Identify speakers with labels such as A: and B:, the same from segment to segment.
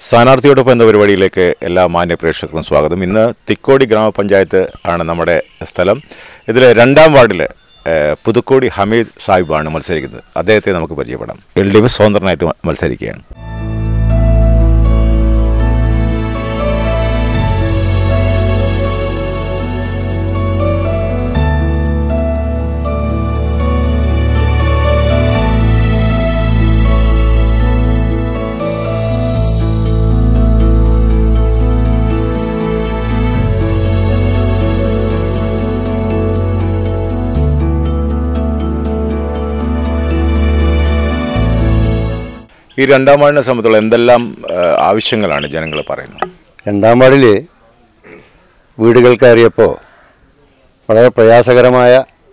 A: സ്ഥാനാർത്ഥിയോടൊപ്പം എന്ന പരിപാടിയിലേക്ക് എല്ലാ മാന്യ പ്രേക്ഷകർക്കും സ്വാഗതം ഇന്ന് തിക്കോടി ഗ്രാമപഞ്ചായത്ത് ആണ് നമ്മുടെ സ്ഥലം ഇതിൽ രണ്ടാം വാർഡിൽ ഏഹ്, പുതുക്കോടി ഹമീദ് സാഹിബാണ് മത്സരിക്കുന്നത് അദ്ദേഹത്തെ നമുക്ക് പരിചയപ്പെടാം എൽ ഡി എഫ് സ്വതന്ത്രനായിട്ട് മ- മത്സരിക്കുകയാണ് ഈ രണ്ടാം വാർഡിനെ സംബന്ധിച്ചുള്ള എന്തെല്ലാം ഏഹ്, ആവശ്യങ്ങളാണ് ജനങ്ങൾ പറയുന്നത്
B: രണ്ടാം വാർഡിൽ വീടുകൾ കയറിയപ്പോൾ വളരെ പ്രയാസകരമായ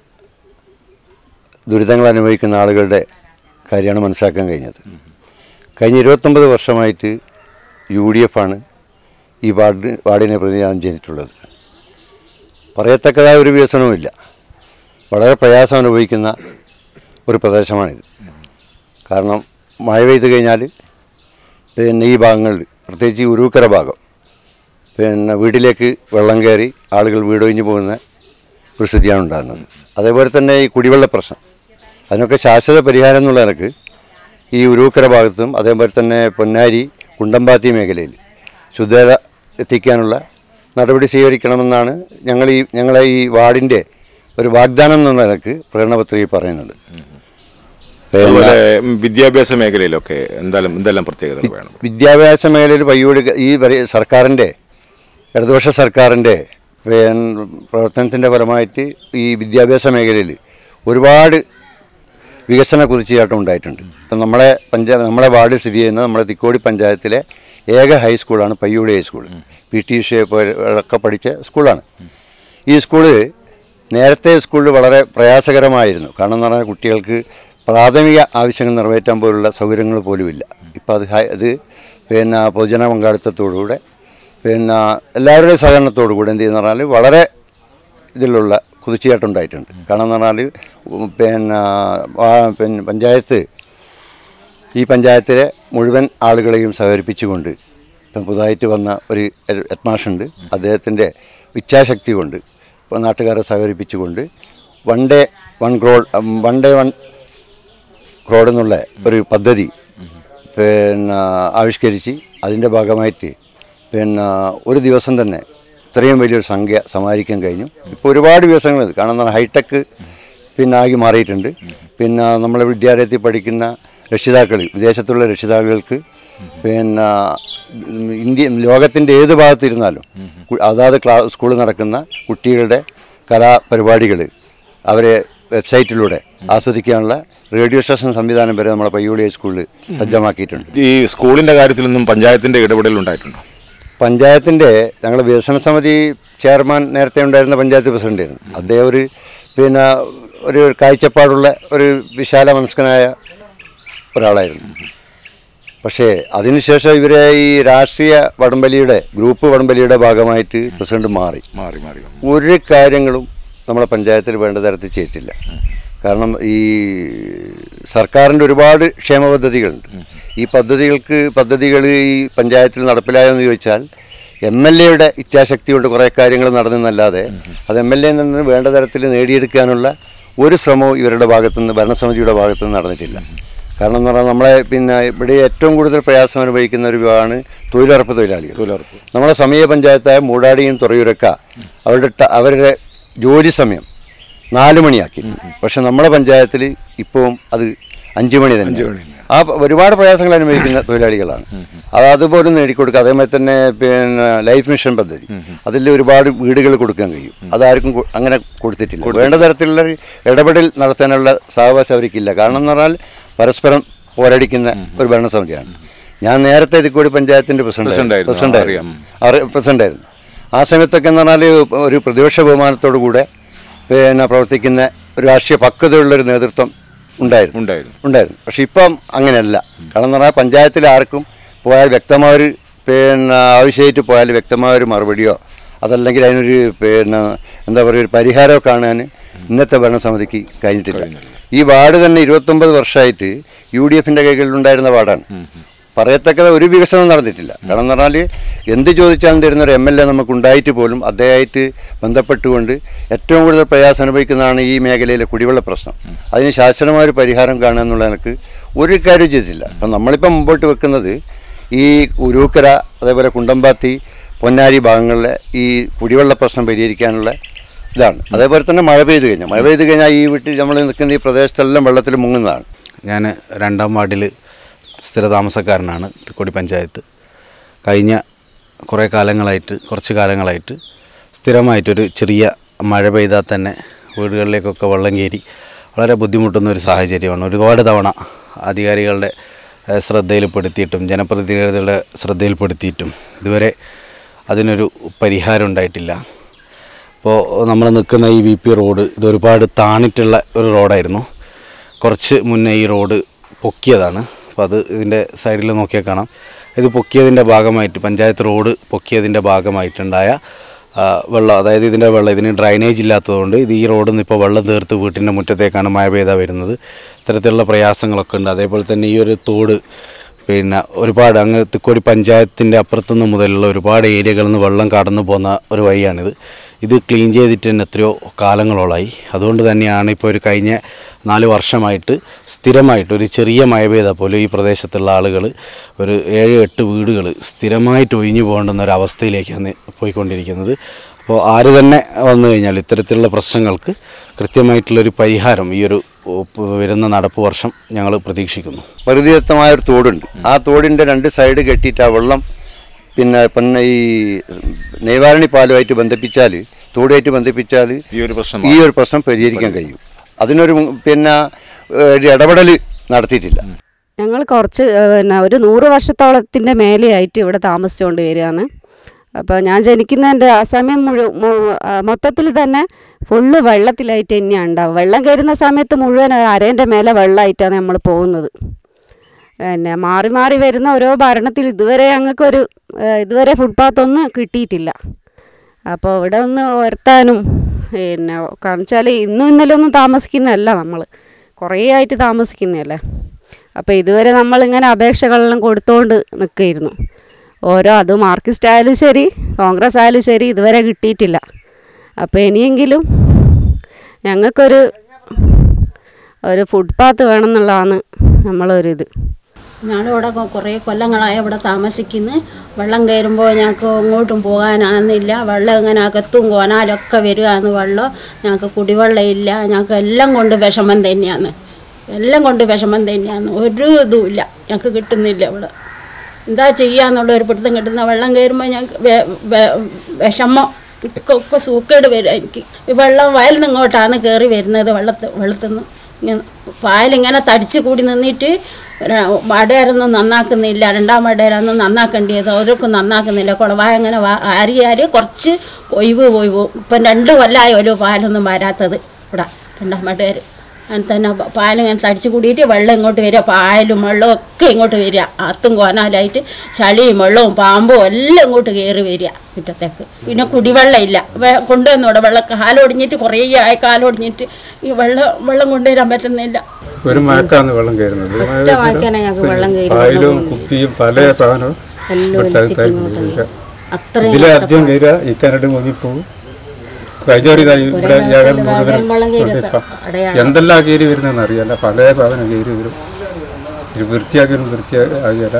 B: ദുരിതങ്ങൾ അനുഭവിക്കുന്ന ആളുകളുടെ കാര്യമാണ് മനസ്സിലാക്കാൻ കഴിഞ്ഞത് കഴിഞ്ഞ ഇരുപത്തൊമ്പത് വർഷമായിട്ട് യു ഡി എഫ് ആണ് ഈ വാർഡ് വാർഡിനെ പ്രതിനിധാനം ചെയ്തിട്ടുള്ളത് പറയത്തക്കതായ ഒരു വികസനവുമില്ല വളരെ പ്രയാസം അനുഭവിക്കുന്ന ഒരു പ്രദേശമാണിത് കാരണം മഴ പെയ്ത് കഴിഞ്ഞാൽ പിന്നെ ഈ ഭാഗങ്ങളിൽ പ്രത്യേകിച്ച് ഈ ഉരുക്കര ഭാഗം പിന്നെ വീട്ടിലേക്ക് വെള്ളം കയറി ആളുകൾ വീടൊഴിഞ്ഞു പോകുന്ന ഒരു സ്ഥിതിയാണ് ഉണ്ടാകുന്നത് അതേപോലെ തന്നെ ഈ കുടിവെള്ള പ്രശ്നം അതിനൊക്കെ ശാശ്വത പരിഹാരം എന്നുള്ള നിലക്ക് ഈ ഉരുക്കര ഭാഗത്തും അതേപോലെ തന്നെ പൊന്നാരി കുണ്ടമ്പാത്തി മേഖലയിൽ ശുദ്ധത എത്തിക്കാനുള്ള നടപടി സ്വീകരിക്കണമെന്നാണ് ഞങ്ങൾ ഈ ഞങ്ങളെ ഈ വാർഡിൻ്റെ ഒരു വാഗ്ദാനം എന്ന നിലക്ക് പ്രകടനപത്രികയിൽ പറയുന്നത്
A: അതുപോലെ ഉം, വിദ്യാഭ്യാസ മേഖലയിലൊക്കെ എന്തായാലും എന്തെല്ലാം പ്രത്യേകതകൾ വേണം
B: വിദ്യാഭ്യാസ മേഖലയിൽ പയ്യോട് ഈ വരി- സർക്കാരിൻ്റെ ഇടതുപക്ഷ സർക്കാരിൻ്റെ പിന്നെ പ്രവർത്തനത്തിൻ്റെ ഫലമായിട്ട് ഈ വിദ്യാഭ്യാസ മേഖലയിൽ ഒരുപാട് വികസന കുതിച്ചുചാട്ടം ഉണ്ടായിട്ടുണ്ട് ഇപ്പം നമ്മളെ പഞ്ചായത്ത് നമ്മളെ വാർഡിൽ സ്ഥിതി ചെയ്യുന്ന നമ്മുടെ തിക്കോടി പഞ്ചായത്തിലെ ഏക ഹൈസ്കൂളാണ് പയ്യോടി ഹൈസ്കൂൾ പി ടി ഉഷയെ ഒക്കെ പഠിച്ച സ്കൂളാണ് ഈ സ്കൂള് നേരത്തെ സ്കൂളിൽ വളരെ പ്രയാസകരമായിരുന്നു കാരണം എന്ന് പറഞ്ഞാൽ കുട്ടികൾക്ക് പ്രാഥമിക ആവശ്യങ്ങൾ നിറവേറ്റാൻ പോലുള്ള സൗകര്യങ്ങൾ പോലുമില്ല ഇപ്പം അത് ഹൈ- അത് പിന്നെ പൊതുജന പങ്കാളിത്തത്തോടുകൂടെ പിന്നെ എല്ലാവരുടെയും സഹകരണത്തോടു കൂടെ എന്ത് ചെയ്യുന്ന പറഞ്ഞാൽ വളരെ ഇതിലുള്ള കുതിച്ചുചാട്ടം ഉണ്ടായിട്ടുണ്ട് കാരണം എന്ന് പറഞ്ഞാൽ ഉം, പിന്നെ ആ, പിന്നെ പഞ്ചായത്ത് ഈ പഞ്ചായത്തിലെ മുഴുവൻ ആളുകളെയും സഹകരിപ്പിച്ചുകൊണ്ട് ഇപ്പം പുതുതായിട്ട് വന്ന ഒരു ഹെഡ്മാഷുണ്ട് അദ്ദേഹത്തിൻ്റെ ഇച്ഛാശക്തി കൊണ്ട് ഇപ്പോൾ നാട്ടുകാരെ സഹകരിപ്പിച്ചുകൊണ്ട് one day one crowd one day one crowd എന്നുള്ള ഒരു പദ്ധതി പിന്നെ ആവിഷ്കരിച്ച് അതിൻ്റെ ഭാഗമായിട്ട് പിന്നെ ഒരു ദിവസം തന്നെ ഇത്രയും വലിയൊരു സംഖ്യ സമാഹരിക്കാൻ കഴിഞ്ഞു ഇപ്പോൾ ഒരുപാട് വികസനങ്ങൾ കാരണം എന്താണ് ഹൈടെക് പിന്നെ ആകി മാറിയിട്ടുണ്ട് പിന്നെ നമ്മളെ വിദ്യാലയത്തിൽ പഠിക്കുന്ന രക്ഷിതാക്കൾ വിദേശത്തുള്ള രക്ഷിതാക്കൾക്ക് പിന്നെ ഉം, ഇന്ത്യ ലോകത്തിൻ്റെ ഏത് ഭാഗത്തിരുന്നാലും കു- അതാത് ക്ലാ സ്കൂളിൽ നടക്കുന്ന കുട്ടികളുടെ കലാപരിപാടികൾ അവരെ വെബ്സൈറ്റിലൂടെ ആസ്വദിക്കാനുള്ള റേഡിയോ സ്റ്റേഷൻ സംവിധാനം വരെ നമ്മളെ പയ്യോളി ഹൈസ്കൂളിൽ സജ്ജമാക്കിയിട്ടുണ്ട്
A: ഈ സ്കൂളിന്റെ കാര്യത്തിൽ നിന്നും പഞ്ചായത്തിന്റെ ഇടപെടൽ ഉണ്ടായിട്ടുണ്ടോ
B: പഞ്ചായത്തിൻ്റെ ഞങ്ങൾ വികസന സമിതി ചെയർമാൻ നേരത്തെ ഉണ്ടായിരുന്ന പഞ്ചായത്ത് പ്രസിഡൻ്റായിരുന്നു അദ്ദേഹം ഒരു പിന്നെ ഒരു കാഴ്ചപ്പാടുള്ള ഒരു വിശാല മനസ്കനായ ഒരാളായിരുന്നു പക്ഷേ അതിനുശേഷം ഇവരെ ഈ രാഷ്ട്രീയ വടംവലിയുടെ ഗ്രൂപ്പ് വടംവലിയുടെ ഭാഗമായിട്ട് പ്രസിഡന്റ് മാറി
A: മാറി മാറി
B: ഒരു കാര്യങ്ങളും നമ്മളെ പഞ്ചായത്തിൽ വേണ്ട തരത്തിൽ ചെയ്തിട്ടില്ല കാരണം ഈ സർക്കാരിൻ്റെ ഒരുപാട് ക്ഷേമ പദ്ധതികളുണ്ട് ഈ പദ്ധതികൾക്ക് പദ്ധതികൾ ഈ പഞ്ചായത്തിൽ നടപ്പിലായെന്ന് ചോദിച്ചാൽ എം എൽ എയുടെ ഇച്ഛാശക്തി കൊണ്ട് കുറേ കാര്യങ്ങൾ നടന്നെന്നല്ലാതെ അത് എം എൽ എ നിന്ന് വേണ്ട തരത്തിൽ നേടിയെടുക്കാനുള്ള ഒരു ശ്രമവും ഇവരുടെ ഭാഗത്തുനിന്ന് ഭരണസമിതിയുടെ ഭാഗത്തുനിന്ന് നടന്നിട്ടില്ല കാരണം എന്ന് പറഞ്ഞാൽ നമ്മളെ പിന്നെ ഇവിടെ ഏറ്റവും കൂടുതൽ പ്രയാസം അനുഭവിക്കുന്ന ഒരു വിഭാഗമാണ് തൊഴിലുറപ്പ് തൊഴിലാളികൾ
A: തൊഴിലുറപ്പ്
B: നമ്മുടെ സമീപ പഞ്ചായത്തായ മൂടാടിയും തുറയൂരക്ക അവരുടെ ട- അവരുടെ ജോലി സമയം നാല് മണിയാക്കി പക്ഷെ നമ്മുടെ പഞ്ചായത്തിൽ ഇപ്പവും അത് അഞ്ച് മണി തന്നെ ആ പ- ഒരുപാട് പ്രയാസങ്ങൾ അനുഭവിക്കുന്ന തൊഴിലാളികളാണ് അത് അതുപോലും നേടിക്കൊടുക്കുക അതേമാതിരി തന്നെ പിന്നെ ലൈഫ് മിഷൻ പദ്ധതി അതിൽ ഒരുപാട് വീടുകൾ കൊടുക്കാൻ കഴിയും അതാർക്കും കൊ- അങ്ങനെ കൊടുത്തിട്ടില്ല വേണ്ട തരത്തിലുള്ള ഒരു ഇടപെടൽ നടത്താനുള്ള സാവകാശം അവർക്കില്ല കാരണം എന്ന് പറഞ്ഞാൽ പരസ്പരം പോരടിക്കുന്ന ഒരു ഭരണസമിതിയാണ് ഞാൻ നേരത്തെ ഇതിക്കൂടി പഞ്ചായത്തിന്റെ പ്രസിഡന്റ്
A: പ്രസിഡന്റായിരുന്നു.
B: പ്രസിഡന്റ്
A: അറിയാം.
B: പ്രസിഡന്റായിരുന്നു ആ സമയത്തൊക്കെ എന്ന് പറഞ്ഞാൽ ഒരു പ്രതിപക്ഷ ബഹുമാനത്തോടു കൂടെ പിന്നെ പ്രവർത്തിക്കുന്ന ഒരു രാഷ്ട്രീയ പക്വതയുള്ളൊരു നേതൃത്വം ഉണ്ടായിരുന്നു
A: ഉണ്ടായിരുന്നു
B: ഉണ്ടായിരുന്നു പക്ഷെ ഇപ്പം അങ്ങനെയല്ല കാരണം എന്ന് പറഞ്ഞാൽ പഞ്ചായത്തിൽ ആർക്കും പോയാൽ വ്യക്തമായ ഒരു പിന്നെ ആവശ്യമായിട്ട് പോയാൽ വ്യക്തമായ ഒരു മറുപടിയോ അതല്ലെങ്കിൽ അതിനൊരു പിന്നെ എന്താ പറയുക ഒരു പരിഹാരമോ കാണാൻ ഇന്നത്തെ ഭരണസമിതിക്ക് കഴിഞ്ഞിട്ടില്ല ഈ വാർഡ് തന്നെ ഇരുപത്തൊമ്പത് വർഷമായിട്ട് യു ഡി എഫിൻ്റെ കൈകളിലുണ്ടായിരുന്ന വാർഡാണ് പറയത്തക്ക ഒരു വികസനവും നടന്നിട്ടില്ല കാരണം എന്ന് പറഞ്ഞാൽ എന്ത് ചോദിച്ചാലും തരുന്ന ഒരു എം എൽ എ നമുക്ക് ഉണ്ടായിട്ട് പോലും അദ്ദേഹമായിട്ട് ബന്ധപ്പെട്ടുകൊണ്ട് ഏറ്റവും കൂടുതൽ പ്രയാസം അനുഭവിക്കുന്നതാണ് ഈ മേഖലയിലെ കുടിവെള്ള പ്രശ്നം അതിന് ശാശ്വതമായ ഒരു പരിഹാരം കാണുക എന്നുള്ള എനിക്ക് ഒരു കാര്യം ചെയ്തിട്ടില്ല അപ്പം നമ്മളിപ്പം മുമ്പോട്ട് വെക്കുന്നത് ഈ ഉരൂക്കര അതേപോലെ കുണ്ടമ്പാത്തി പൊന്നാരി ഭാഗങ്ങളിലെ ഈ കുടിവെള്ള പ്രശ്നം പരിഹരിക്കാനുള്ള ഇതാണ് അതേപോലെ തന്നെ മഴ പെയ്ത് കഴിഞ്ഞാൽ മഴ പെയ്ത് കഴിഞ്ഞാൽ ഈ വീട്ടിൽ നമ്മൾ നിൽക്കുന്ന ഈ പ്രദേശത്തെല്ലാം വെള്ളത്തിൽ മുങ്ങുന്നതാണ്
C: ഞാൻ രണ്ടാം വാർഡിൽ സ്ഥിരതാമസക്കാരനാണ് തിക്കോടി പഞ്ചായത്ത് കഴിഞ്ഞ കുറേ കാലങ്ങളായിട്ട് കുറച്ച് കാലങ്ങളായിട്ട് സ്ഥിരമായിട്ടൊരു ചെറിയ മഴ പെയ്താൽ തന്നെ വീടുകളിലേക്കൊക്കെ വെള്ളം കയറി വളരെ ബുദ്ധിമുട്ടുന്ന ഒരു സാഹചര്യമാണ് ഒരുപാട് തവണ അധികാരികളുടെ ഏഹ്, ശ്രദ്ധയിൽപ്പെടുത്തിയിട്ടും ജനപ്രതിനിധികളുടെ ശ്രദ്ധയിൽപ്പെടുത്തിയിട്ടും ഇതുവരെ അതിനൊരു പരിഹാരം ഉണ്ടായിട്ടില്ല ഇപ്പോൾ നമ്മൾ നിൽക്കുന്ന ഈ വി പി റോഡ് ഇത് ഒരുപാട് താണിട്ടുള്ള ഒരു റോഡായിരുന്നു കുറച്ച് മുന്നേ ഈ റോഡ് പൊക്കിയതാണ് അപ്പോൾ അത് ഇതിൻ്റെ സൈഡിൽ നോക്കിയാൽ കാണാം ഇത് പൊക്കിയതിൻ്റെ ഭാഗമായിട്ട് പഞ്ചായത്ത് റോഡ് പൊക്കിയതിൻ്റെ ഭാഗമായിട്ടുണ്ടായ ആ, വെള്ളം അതായത് ഇതിൻ്റെ വെള്ളം ഇതിന് ഡ്രൈനേജ് ഇല്ലാത്തതുകൊണ്ട് ഇത് ഈ റോഡിൽ നിന്ന് ഇപ്പോൾ വെള്ളം തീർത്ത് വീട്ടിൻ്റെ മുറ്റത്തേക്കാണ് മഴ പെയ്താൽ വരുന്നത് ഇത്തരത്തിലുള്ള പ്രയാസങ്ങളൊക്കെ ഉണ്ട് അതേപോലെ തന്നെ ഈ ഒരു തോട് പിന്നെ ഒരുപാട് അങ്ങ് തിക്കോടി പഞ്ചായത്തിൻ്റെ അപ്പുറത്തുനിന്ന് മുതലുള്ള ഒരുപാട് ഏരിയകളിൽ നിന്ന് വെള്ളം കടന്നു പോകുന്ന ഒരു വഴിയാണിത് ഇത് ക്ലീൻ ചെയ്തിട്ട് തന്നെ എത്രയോ കാലങ്ങളോളായി അതുകൊണ്ട് തന്നെയാണ് ഇപ്പോൾ ഒരു കഴിഞ്ഞ നാല് വർഷമായിട്ട് സ്ഥിരമായിട്ട് ഒരു ചെറിയ മഴ പെയ്താൽ പോലും ഈ പ്രദേശത്തുള്ള ആളുകൾ ഒരു ഏഴ് എട്ട് വീടുകൾ സ്ഥിരമായിട്ട് ഒഴിഞ്ഞു പോകേണ്ടുന്ന ഒരു അവസ്ഥയിലേക്കാണ് പോയിക്കൊണ്ടിരിക്കുന്നത് അപ്പോൾ ആര് തന്നെ വന്നു കഴിഞ്ഞാൽ ഇത്തരത്തിലുള്ള പ്രശ്നങ്ങൾക്ക് കൃത്യമായിട്ടുള്ളൊരു പരിഹാരം ഈ ഒരു ഉപ്പ് വരുന്ന നടപ്പ് വർഷം ഞങ്ങൾ പ്രതീക്ഷിക്കുന്നു
B: പ്രകൃതിദത്തമായ ഒരു തോടുണ്ട് ആ തോടിൻ്റെ രണ്ട് സൈഡ് കെട്ടിയിട്ട് ആ വെള്ളം പിന്നെ പിന്നെ ഈ നെയ്വാരണി പാലുമായിട്ട് ബന്ധിപ്പിച്ചാൽ തോടുമായിട്ട് ബന്ധിപ്പിച്ചാൽ
A: ഈ ഒരു പ്രശ്നം
B: ഈ ഒരു പ്രശ്നം പരിഹരിക്കാൻ കഴിയും അതിനൊരു പിന്നെ ഏഹ്, ഒരു ഇടപെടൽ നടത്തിയിട്ടില്ല
D: ഞങ്ങൾ കുറച്ച് ഏഹ്, പിന്നെ ഒരു നൂറ് വർഷത്തോളത്തിൻ്റെ മേലെയായിട്ട് ഇവിടെ താമസിച്ചുകൊണ്ട് വരികയാണ് അപ്പോൾ ഞാൻ ജനിക്കുന്നതിൻ്റെ ആ സമയം മുഴുവൻ മൊത്തത്തിൽ തന്നെ ഫുള്ള് വെള്ളത്തിലായിട്ട് തന്നെയാണ് ഉണ്ടാവുക വെള്ളം കയറുന്ന സമയത്ത് മുഴുവൻ അരേൻ്റെ മേലെ വെള്ളമായിട്ടാണ് നമ്മൾ പോകുന്നത് പിന്നെ മാറി മാറി വരുന്ന ഓരോ ഭരണത്തിൽ ഇതുവരെ ഞങ്ങൾക്കൊരു ഏഹ്, ഇതുവരെ ഫുട്പാത്ത് ഒന്നും കിട്ടിയിട്ടില്ല അപ്പോൾ ഇവിടെ ഒന്ന് ഉയർത്താനും പിന്നെ കാരണം വെച്ചാൽ ഇന്നും ഇന്നലെ ഒന്നും താമസിക്കുന്നതല്ല നമ്മൾ കുറേ ആയിട്ട് താമസിക്കുന്നതല്ലേ അപ്പോൾ ഇതുവരെ നമ്മളിങ്ങനെ അപേക്ഷകളെല്ലാം കൊടുത്തുകൊണ്ട് നിൽക്കുകയായിരുന്നു ഓരോ അത് മാർക്സിസ്റ്റ് ആയാലും ശരി കോൺഗ്രസ് ആയാലും ശരി ഇതുവരെ കിട്ടിയിട്ടില്ല അപ്പോൾ ഇനിയെങ്കിലും ഞങ്ങൾക്കൊരു ഒരു ഫുട്പാത്ത് വേണമെന്നുള്ളതാണ് നമ്മളൊരിത്
E: ഞാനിവിടെ കൊ- കുറേ കൊല്ലങ്ങളായി ഇവിടെ താമസിക്കുന്നു വെള്ളം കയറുമ്പോൾ ഞങ്ങൾക്ക് എങ്ങോട്ടും പോകാനാകുന്നില്ല വെള്ളം ഇങ്ങനെ അകത്തും കോനാലൊക്കെ വരികയാണ് വെള്ളം ഞങ്ങൾക്ക് കുടിവെള്ളം ഇല്ല ഞങ്ങൾക്ക് എല്ലാം കൊണ്ട് വിഷമം തന്നെയാണ് എല്ലാം കൊണ്ട് വിഷമം തന്നെയാണ് ഒരു ഇതുമില്ല ഞങ്ങൾക്ക് കിട്ടുന്നില്ല ഇവിടെ എന്താ ചെയ്യാന്നുള്ള ഒരു പിടുത്തം കിട്ടുന്ന വെള്ളം കയറുമ്പോൾ ഞങ്ങൾക്ക് വെ- വെ- വിഷമം ഒക്കെ ഒക്കെ സൂക്കേട് വരും എനിക്ക് ഈ വെള്ളം വയലിൽ നിന്ന് ഇങ്ങോട്ടാണ് കയറി വരുന്നത് വെള്ളത്ത് വെള്ളത്തുനിന്ന് ഇങ്ങനെ പായലിങ്ങനെ തടിച്ച് കൂടി നിന്നിട്ട് മടയരൊന്നും നന്നാക്കുന്നില്ല രണ്ടാം മടയരൊന്നും നന്നാക്കേണ്ടത് അവരൊക്കെ നന്നാക്കുന്നില്ല കുളവായ അങ്ങനെ വാ- ആരി ആരി കുറച്ച് ഒഴിവ് പോയി പോകും ഇപ്പം രണ്ട് കൊല്ലമായി ഒരു പാലൊന്നും വരാത്തത് ഇവിടെ രണ്ടാം മടയർ അങ്ങനെ തന്നെ പ- പാലിങ്ങനെ തടിച്ച് കൂടിയിട്ട് വെള്ളം ഇങ്ങോട്ട് വരിക പായലും വെള്ളവും ഒക്കെ ഇങ്ങോട്ട് വരിക അത്തും കോനാലായിട്ട് ചളിയും വെള്ളവും പാമ്പും എല്ലാം ഇങ്ങോട്ട് കയറി വരിക മുറ്റത്തേക്ക് പിന്നെ കുടിവെള്ളം ഇല്ല വെ- കൊണ്ടുവന്നൂടെ വെള്ളം കാലൊടിഞ്ഞിട്ട് കുറേ ആയി കാലൊടിഞ്ഞിട്ട് ഈ വെള്ളം വെള്ളം കൊണ്ടുവരാൻ പറ്റുന്നില്ല
F: ഒരു മഴക്കാന്ന് വെള്ളം കയറുന്നത് മഴ
E: ഒറ്റ മഴക്കാണ് ഞങ്ങൾക്ക് വെള്ളം കയറി
F: പായലും കുപ്പിയും പല സാധനവും
E: എല്ലാം
F: ഇവിടുത്തെ
E: ഒലിച്ചിട്ട്
F: ആൾക്കാർക്ക്
E: ഇങ്ങോട്ട്
F: ഉപയോഗിക്കാം.
E: വരും. അത്രയും
F: ഇതിലെ ആദ്യം കയറുക ഈ കിണറ് മുങ്ങിപ്പോവും കൈജോടി ഇതായി ഇവിടെ ജാഗം മുഴുവനും
E: വെള്ളം കയറിയ
F: ഉണ്ട് ഇപ്പം.
E: അടയാളം.
F: എന്തെല്ലാം കയറി വരുന്നതെന്ന് അറിയാല്ല പല സാധനം കയറി വരും ഇത് വൃത്തിയാക്കലും വൃത്തിയാകില്ല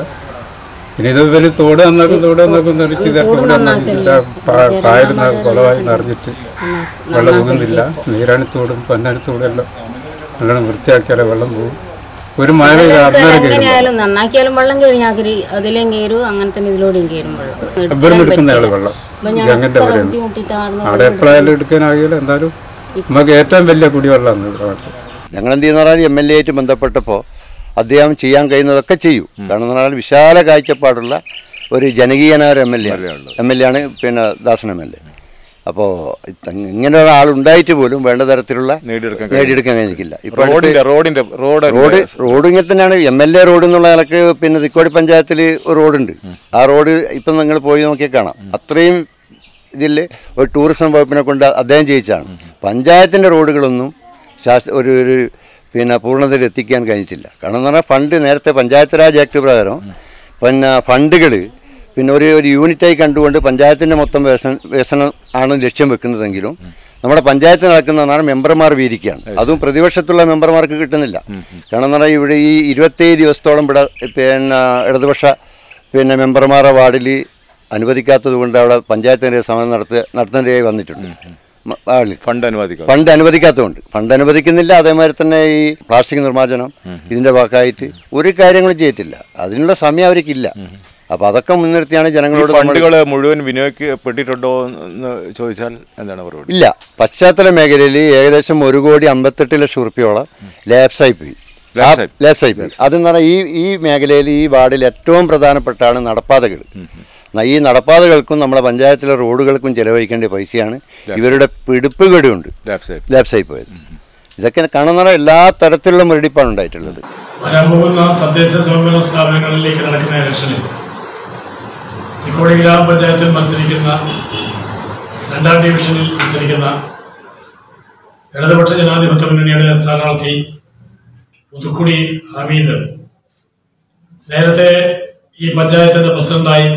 F: ഇനി ഇത് വലിയ തോട് നന്നാക്കും തോട് നന്നാക്കും എനിക്ക് ഇതൊക്കെ ഇവിടെ നന്നാക്കിയില്ല പായൽ കുളമായി നിറഞ്ഞിട്ട് വെള്ളം പോകുന്നില്ല നീരാണിത്തോടും പൊന്നാണിത്തോടും എല്ലാം നല്ലോണം വൃത്തിയാക്കിയാലേ വെള്ളം പോകും ഒരു മഴ പെയ്താൽ അന്നേരം കയറും
E: എങ്ങനെയായാലും നന്നാക്കിയാലും വെള്ളം കയറി ഞങ്ങൾക്ക് അതിലേം കയറും അങ്ങനെ തന്നെ ഇതിലൂടെയും കയറും വെള്ളം
F: ഇവിടുന്ന് എടുക്കുന്ന ആള് വെള്ളം ഗംഗന്റെ വരെ
E: ബുദ്ധിമുട്ടിട്ടാണ്
F: അവിടെ എപ്പോഴായാലും എടുക്കാനാകില്ല എന്തായാലും നമുക്ക് ഏറ്റവും വലിയ കുടിവെള്ളമാണ് ഇവിടെ നാട്ടിൽ
B: ഞങ്ങൾ എന്ത് ചെയ്യുന്ന പറഞ്ഞാൽ എം എൽ എ ആയിട്ട് ബന്ധപ്പെട്ടപ്പോൾ അദ്ദേഹം ചെയ്യാൻ കഴിയുന്നതൊക്കെ ചെയ്യും കാരണം എന്ന് പറഞ്ഞാൽ വിശാല കാഴ്ചപ്പാടുള്ള ഒരു ജനകീയനായ ഒരു M L A M L A ആണ് പിന്നെ ദാസൻ എം എൽ എ അപ്പോൾ ഇങ്ങനെ ഒരാൾ ഉണ്ടായിട്ട് പോലും വേണ്ട തരത്തിലുള്ള
A: നേടിയെടുക്കാൻ
B: നേടിയെടുക്കാൻ കഴിഞ്ഞില്ല ഇപ്പോൾ
A: റോഡിന്റെ റോഡിന്റെ റോഡ്
B: റോഡ് റോഡ് ഇങ്ങനെ തന്നെയാണ് എം എൽ എ റോഡ് എന്നുള്ള നിലക്ക് പിന്നെ തിക്കോടി പഞ്ചായത്തിൽ ഒരു റോഡുണ്ട് ആ റോഡ് ഇപ്പം നിങ്ങൾ പോയി നോക്കിയാൽ കാണാം അത്രയും ഇതിൽ ഒരു ടൂറിസം വകുപ്പിനെ കൊണ്ട് അദ്ദേഹം ജയിച്ചാണ് പഞ്ചായത്തിൻ്റെ റോഡുകളൊന്നും ശാസ്ത്ര ഒരു ഒരു പിന്നെ പൂർണ്ണതയിൽ എത്തിക്കാൻ കഴിഞ്ഞിട്ടില്ല കാരണം എന്ന് പറഞ്ഞാൽ ഫണ്ട് നേരത്തെ പഞ്ചായത്ത് രാജ് ആക്ട് പ്രകാരം പിന്നെ ഫണ്ടുകൾ പിന്നെ ഒരു ഒരു യൂണിറ്റായി കണ്ടുകൊണ്ട് പഞ്ചായത്തിൻ്റെ മൊത്തം വികസന വികസനം ആണ് ലക്ഷ്യം വെക്കുന്നതെങ്കിലും നമ്മുടെ പഞ്ചായത്ത് നടക്കുന്നതാണ് മെമ്പർമാർ വീതിക്കുകയാണ് അതും പ്രതിപക്ഷത്തുള്ള മെമ്പർമാർക്ക് കിട്ടുന്നില്ല കാരണം എന്ന് പറഞ്ഞാൽ ഇവിടെ ഈ ഇരുപത്തേഴ് ദിവസത്തോളം ഇവിടെ പിന്നെ ഇടതുപക്ഷ പിന്നെ മെമ്പർമാരുടെ വാർഡിൽ അനുവദിക്കാത്തത് കൊണ്ട് അവിടെ പഞ്ചായത്തിൻ്റെ സമരം നടത്തുക നടത്തേണ്ടതായി വന്നിട്ടുണ്ട് മ- വാർഡിൽ
A: ഫണ്ട് അനുവദിക്കാം
B: ഫണ്ട് അനുവദിക്കാത്തതുകൊണ്ട് ഫണ്ട് അനുവദിക്കുന്നില്ല അതേമാതിരി തന്നെ ഈ പ്ലാസ്റ്റിക് നിർമ്മാർജ്ജനം ഇതിന്റെ ഭാഗമായിട്ട് ഒരു കാര്യങ്ങളും ചെയ്യത്തില്ല അതിനുള്ള സമയം അവർക്കില്ല അപ്പൊ അതൊക്കെ മുൻനിർത്തിയാണ് ജനങ്ങളോട് നമ്മൾ
A: ഫണ്ടുകൾ മുഴുവൻ വിനിയോഗിക്കപ്പെട്ടിട്ടുണ്ടോ എന്ന് ചോദിച്ചാൽ എന്താണ് മറുപടി
B: ഇല്ല പശ്ചാത്തല മേഖലയിൽ ഏകദേശം ഒരു കോടി അമ്പത്തെട്ട് ലക്ഷം റുപ്യോളം ലാപ്സായി പോയി
A: Lapse ആയി.
B: ലാപ്സായി പോയി അതെന്ന് പറഞ്ഞാൽ ഈ ഈ മേഖലയിൽ ഈ വാർഡിൽ ഏറ്റവും പ്രധാനപ്പെട്ടാണ് നടപ്പാതകൾ ഈ നടപ്പാതകൾക്കും നമ്മളെ പഞ്ചായത്തിലെ റോഡുകൾക്കും ചെലവഴിക്കേണ്ട പൈസയാണ് ഇവരുടെ പിടിപ്പുകേടുണ്ട്
A: ലാപ്സായി
B: ലാപ്സായി പോയത് ഇതൊക്കെ കാണുന്ന എല്ലാ തരത്തിലുള്ള മുരടിപ്പാണ് ഉണ്ടായിട്ടുള്ളത്
G: വരാൻ പോകുന്ന തദ്ദേശ സ്വയംഭരണ സ്ഥാപനങ്ങളിലേക്ക് നടക്കുന്ന ഇലക്ഷനിൽ തിക്കോടി ഗ്രാമപഞ്ചായത്തിൽ മത്സരിക്കുന്ന രണ്ടാം ഡിവിഷനിൽ മത്സരിക്കുന്ന ഇടതുപക്ഷ ജനാധിപത്യ മുന്നണിയുടെ സ്ഥാനാർത്ഥി പുതുക്കുടി ഹമീദ് നേരത്തെ ഈ പഞ്ചായത്തിന്റെ പ്രസിഡന്റായി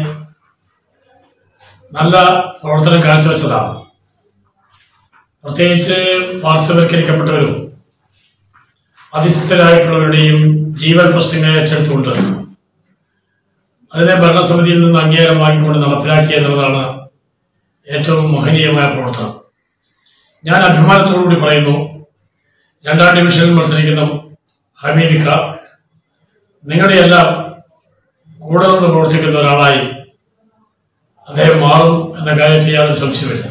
G: നല്ല പ്രവർത്തനം കാഴ്ചവെച്ചതാണ് പ്രത്യേകിച്ച് പാർശ്വവൽക്കരിക്കപ്പെട്ടവരും അധിസ്ഥരായിട്ടുള്ളവരുടെയും ജീവൻ പ്രശ്നങ്ങളെ ഏറ്റെടുത്തുകൊണ്ട് അതിനെ ഭരണസമിതിയിൽ നിന്ന് അംഗീകാരം വാങ്ങിക്കൊണ്ട് നടപ്പിലാക്കി എന്നുള്ളതാണ് ഏറ്റവും മഹനീയമായ പ്രവർത്തനം ഞാൻ അഭിമാനത്തോടുകൂടി പറയുന്നു രണ്ടാം ഡിവിഷനിൽ മത്സരിക്കുന്ന ഹമീദിക്ക നിങ്ങളുടെ എല്ലാം കൂടെ നിന്ന് പ്രവർത്തിക്കുന്ന ഒരാളായി അദ്ദേഹം മാറും എന്ന കാര്യത്തിൽ യാതൊരു സംശയമില്ല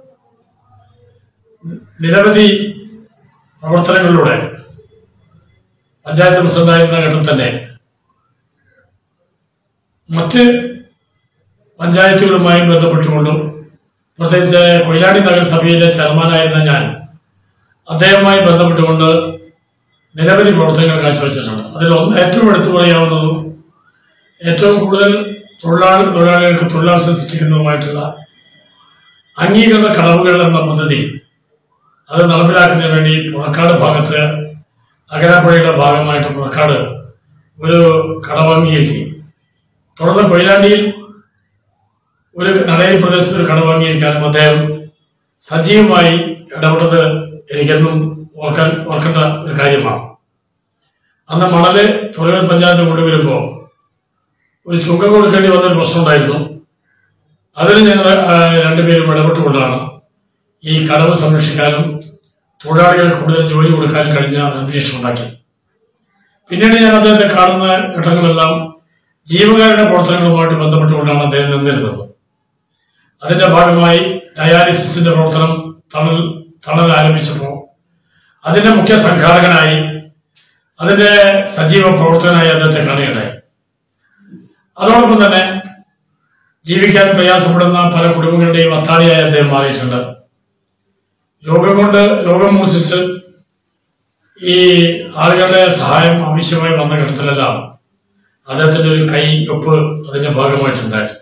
G: നിരവധി പ്രവർത്തനങ്ങളിലൂടെ പഞ്ചായത്ത് പ്രസിഡന്റായിരുന്ന ഘട്ടം തന്നെ മറ്റ് പഞ്ചായത്തുകളുമായി ബന്ധപ്പെട്ടുകൊണ്ടും പ്രത്യേകിച്ച് കൊയിലാണ്ടി നഗരസഭയിലെ ചെയർമാനായിരുന്ന ഞാൻ അദ്ദേഹവുമായി ബന്ധപ്പെട്ടുകൊണ്ട് നിരവധി പ്രവർത്തനങ്ങൾ കാഴ്ചവെച്ചിട്ടുണ്ട് അതിൽ ഒന്ന് ഏറ്റവും എടുത്തു പറയാവുന്നതും ഏറ്റവും കൂടുതൽ തൊഴിലാളി തൊഴിലാളികൾക്ക് തൊഴിലവസരം സൃഷ്ടിക്കുന്നതുമായിട്ടുള്ള അംഗീകൃത കടവുകൾ എന്ന പദ്ധതി അത് നടപ്പിലാക്കുന്നതിന് വേണ്ടി പുറക്കാട് ഭാഗത്ത് അകരാപ്പുഴയുടെ ഭാഗമായിട്ട് പുറക്കാട് ഒരു കടവ് അംഗീകരിക്കും തുടർന്ന് കൊയിലാണ്ടിയിൽ ഒരു നടയിൽ പ്രദേശത്ത് ഒരു കടവ് അംഗീകരിക്കാനും അദ്ദേഹം സജീവമായി ഇടപെട്ടത് എനിക്കെന്നും ഓർക്കാൻ ഓർക്കേണ്ട ഒരു കാര്യമാണ് അന്ന് മണല് തുറവൂർ പഞ്ചായത്ത് കൊണ്ടുവരുമ്പോൾ ഒരു ചുങ്കം കൊടുക്കേണ്ടി വന്ന ഒരു പ്രശ്നമുണ്ടായിരുന്നു അതിന് ഞങ്ങൾ ആ, രണ്ടുപേരും ഇടപെട്ടുകൊണ്ടാണ് ഈ കടവ് സംരക്ഷിക്കാനും തൊഴിലാളികൾക്ക് കൂടുതൽ ജോലി കൊടുക്കാനും കഴിഞ്ഞ ഒരു അന്തരീക്ഷം ഉണ്ടാക്കി പിന്നീട് ഞാൻ അദ്ദേഹത്തെ കാണുന്ന ഘട്ടങ്ങളെല്ലാം ജീവകാരുടെ പ്രവർത്തനങ്ങളുമായിട്ട് ബന്ധപ്പെട്ടുകൊണ്ടാണ് അദ്ദേഹം നിന്നിരുന്നത് അതിന്റെ ഭാഗമായി ഡയാലിസിസിന്റെ പ്രവർത്തനം തണൽ തണൽ ആരംഭിച്ചപ്പോൾ അതിന്റെ മുഖ്യ സംഘാടകനായി അതിന്റെ സജീവ പ്രവർത്തകനായി അദ്ദേഹത്തെ കാണുകയുണ്ടായി അതോടൊപ്പം തന്നെ ജീവിക്കാൻ പ്രയാസപ്പെടുന്ന പല കുടുംബങ്ങളുടെയും അത്താണിയായി അദ്ദേഹം മാറിയിട്ടുണ്ട് രോഗം കൊണ്ട് രോഗം മൂർച്ഛിച്ച് ഈ ആളുകളുടെ സഹായം ആവശ്യമായി വന്ന ഘട്ടത്തിലെല്ലാം അദ്ദേഹത്തിന്റെ ഒരു കൈ ഒപ്പ് അതിന്റെ ഭാഗമായിട്ടുണ്ടായിരുന്നു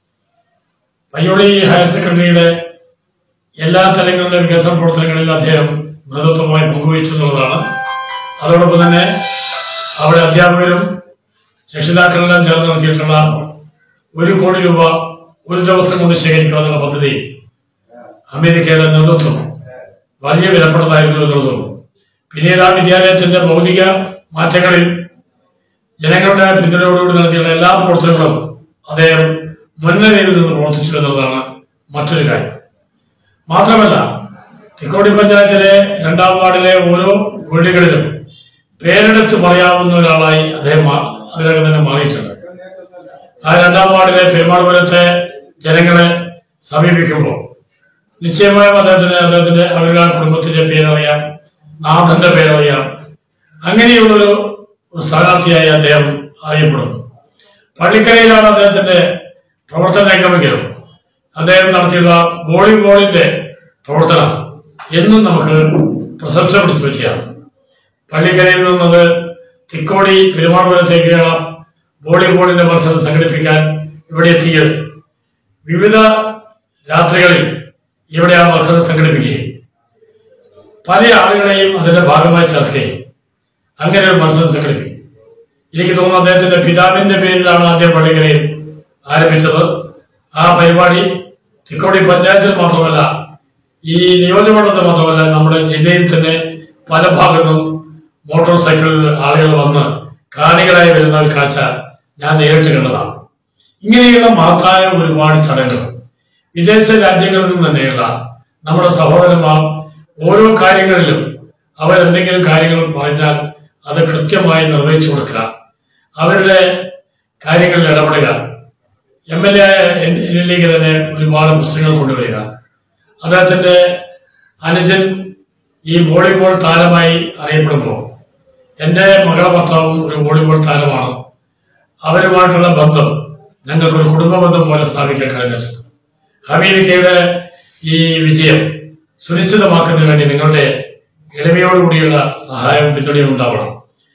G: പയ്യോളി ഹയർ സെക്കൻഡറിയുടെ എല്ലാ തലങ്ങളിലെ വികസന പ്രവർത്തനങ്ങളിൽ അദ്ദേഹം നേതൃത്വമായി പങ്കുവച്ചു എന്നുള്ളതാണ് അതോടൊപ്പം തന്നെ അവിടെ അധ്യാപകരും രക്ഷിതാക്കളെല്ലാം ചേർന്ന് നടത്തിയിട്ടുള്ള ഒരു കോടി രൂപ ഒരു ദിവസം കൊണ്ട് ശേഖരിക്കുക എന്നുള്ള പദ്ധതി അമേരിക്കയുടെ നേതൃത്വം വലിയ വിലപ്പെട്ടതായിരുന്നു എന്നുള്ളതും പിന്നീട് ആ വിദ്യാലയത്തിന്റെ ഭൗതിക മാറ്റങ്ങളിൽ ജനങ്ങളുടെ പിന്തുണയോടുകൂടി നടത്തിയുള്ള എല്ലാ പ്രവർത്തനങ്ങളും അദ്ദേഹം മുൻനിരയിൽ നിന്ന് പ്രവർത്തിച്ചു എന്നുള്ളതാണ് മറ്റൊരു കാര്യം മാത്രമല്ല തിക്കോടി പഞ്ചായത്തിലെ രണ്ടാം വാർഡിലെ ഓരോ വീടുകളിലും പേരെടുത്ത് പറയാവുന്ന ഒരാളായി അദ്ദേഹം മാ- അതിനകം തന്നെ മാറിയിട്ടുണ്ട് ആ രണ്ടാം വാർഡിലെ പെരുമാൾപുരത്തെ ജനങ്ങളെ സമീപിക്കുമ്പോൾ നിശ്ചയമായും അദ്ദേഹത്തിന് അദ്ദേഹത്തിന്റെ അവരുടെ ആ കുടുംബത്തിന്റെ പേരറിയാം നാഥന്റെ പേരറിയാം അങ്ങനെയുള്ളൊരു ഒരു സ്ഥാനാർത്ഥിയായി അദ്ദേഹം അറിയപ്പെടുന്നു പള്ളിക്കരയിലാണ് അദ്ദേഹത്തിന്റെ പ്രവർത്തന രംഗമെങ്കിലും അദ്ദേഹം നടത്തിയുള്ള വോളിബോളിന്റെ പ്രവർത്തനം എന്നും നമുക്ക് പ്രശംസ പിടിച്ചു പറ്റിയാണ് പള്ളിക്കരയിൽ നിന്നത് തിക്കോടി പെരുമാൾപുരത്തേക്ക് ആ വോളിബോളിന്റെ മത്സരം സംഘടിപ്പിക്കാൻ ഇവിടെ എത്തിയത് വിവിധ രാത്രികളിൽ ഇവിടെ ആ മത്സരം സംഘടിപ്പിക്കുകയും പല ആളുകളെയും അതിന്റെ ഭാഗമായി ചേർക്കുകയും അങ്ങനെ ഒരു മത്സരം സംഘടിപ്പിക്കും എനിക്ക് തോന്നുന്നു അദ്ദേഹത്തിന്റെ പിതാവിന്റെ പേരിലാണ് ആദ്യം പള്ളിക്കരയിൽ ആരംഭിച്ചത് ആ പരിപാടി തിക്കോടി പഞ്ചായത്തിൽ മാത്രമല്ല ഈ നിയോജകമണ്ഡലത്തിൽ മാത്രമല്ല നമ്മുടെ ജില്ലയിൽ തന്നെ പല ഭാഗത്തും മോട്ടോർ സൈക്കിളിൽ ആളുകൾ വന്ന് കാണികളായി വരുന്ന ഒരു കാഴ്ച ഞാൻ നേരിട്ട് കണ്ടതാണ് ഇങ്ങനെയുള്ള മഹത്തായ ഒരുപാട് ചടങ്ങുകൾ വിദേശ രാജ്യങ്ങളിൽ നിന്ന് തന്നെയുള്ള നമ്മുടെ സഹോദരന്മാർ ഓരോ കാര്യങ്ങളിലും അവരെന്തെങ്കിലും കാര്യങ്ങൾ പറഞ്ഞാൽ അത് കൃത്യമായി നിർവഹിച്ചു കൊടുക്കുക അവരുടെ കാര്യങ്ങളിൽ ഇടപെടുക എം എൽ എ എന്നിലേക്ക് തന്നെ ഒരുപാട് പുസ്തകങ്ങൾ കൊണ്ടുവരിക അദ്ദേഹത്തിന്റെ അനുജൻ ഈ വോളിബോൾ താരമായി അറിയപ്പെടുമ്പോൾ എന്റെ മകളെ ഭർത്താവും ഒരു വോളിബോൾ താരമാണ് അവരുമായിട്ടുള്ള ബന്ധം ഞങ്ങൾക്കൊരു കുടുംബ ബന്ധം പോലെ സ്ഥാപിക്കാൻ കഴിഞ്ഞിട്ടുണ്ട് ഹമീദിക്കയുടെ ഈ വിജയം സുനിശ്ചിതമാക്കുന്നതിന് വേണ്ടി നിങ്ങളുടെ എളിമയോടുകൂടിയുള്ള സഹായവും പിന്തുണയും ഉണ്ടാവണം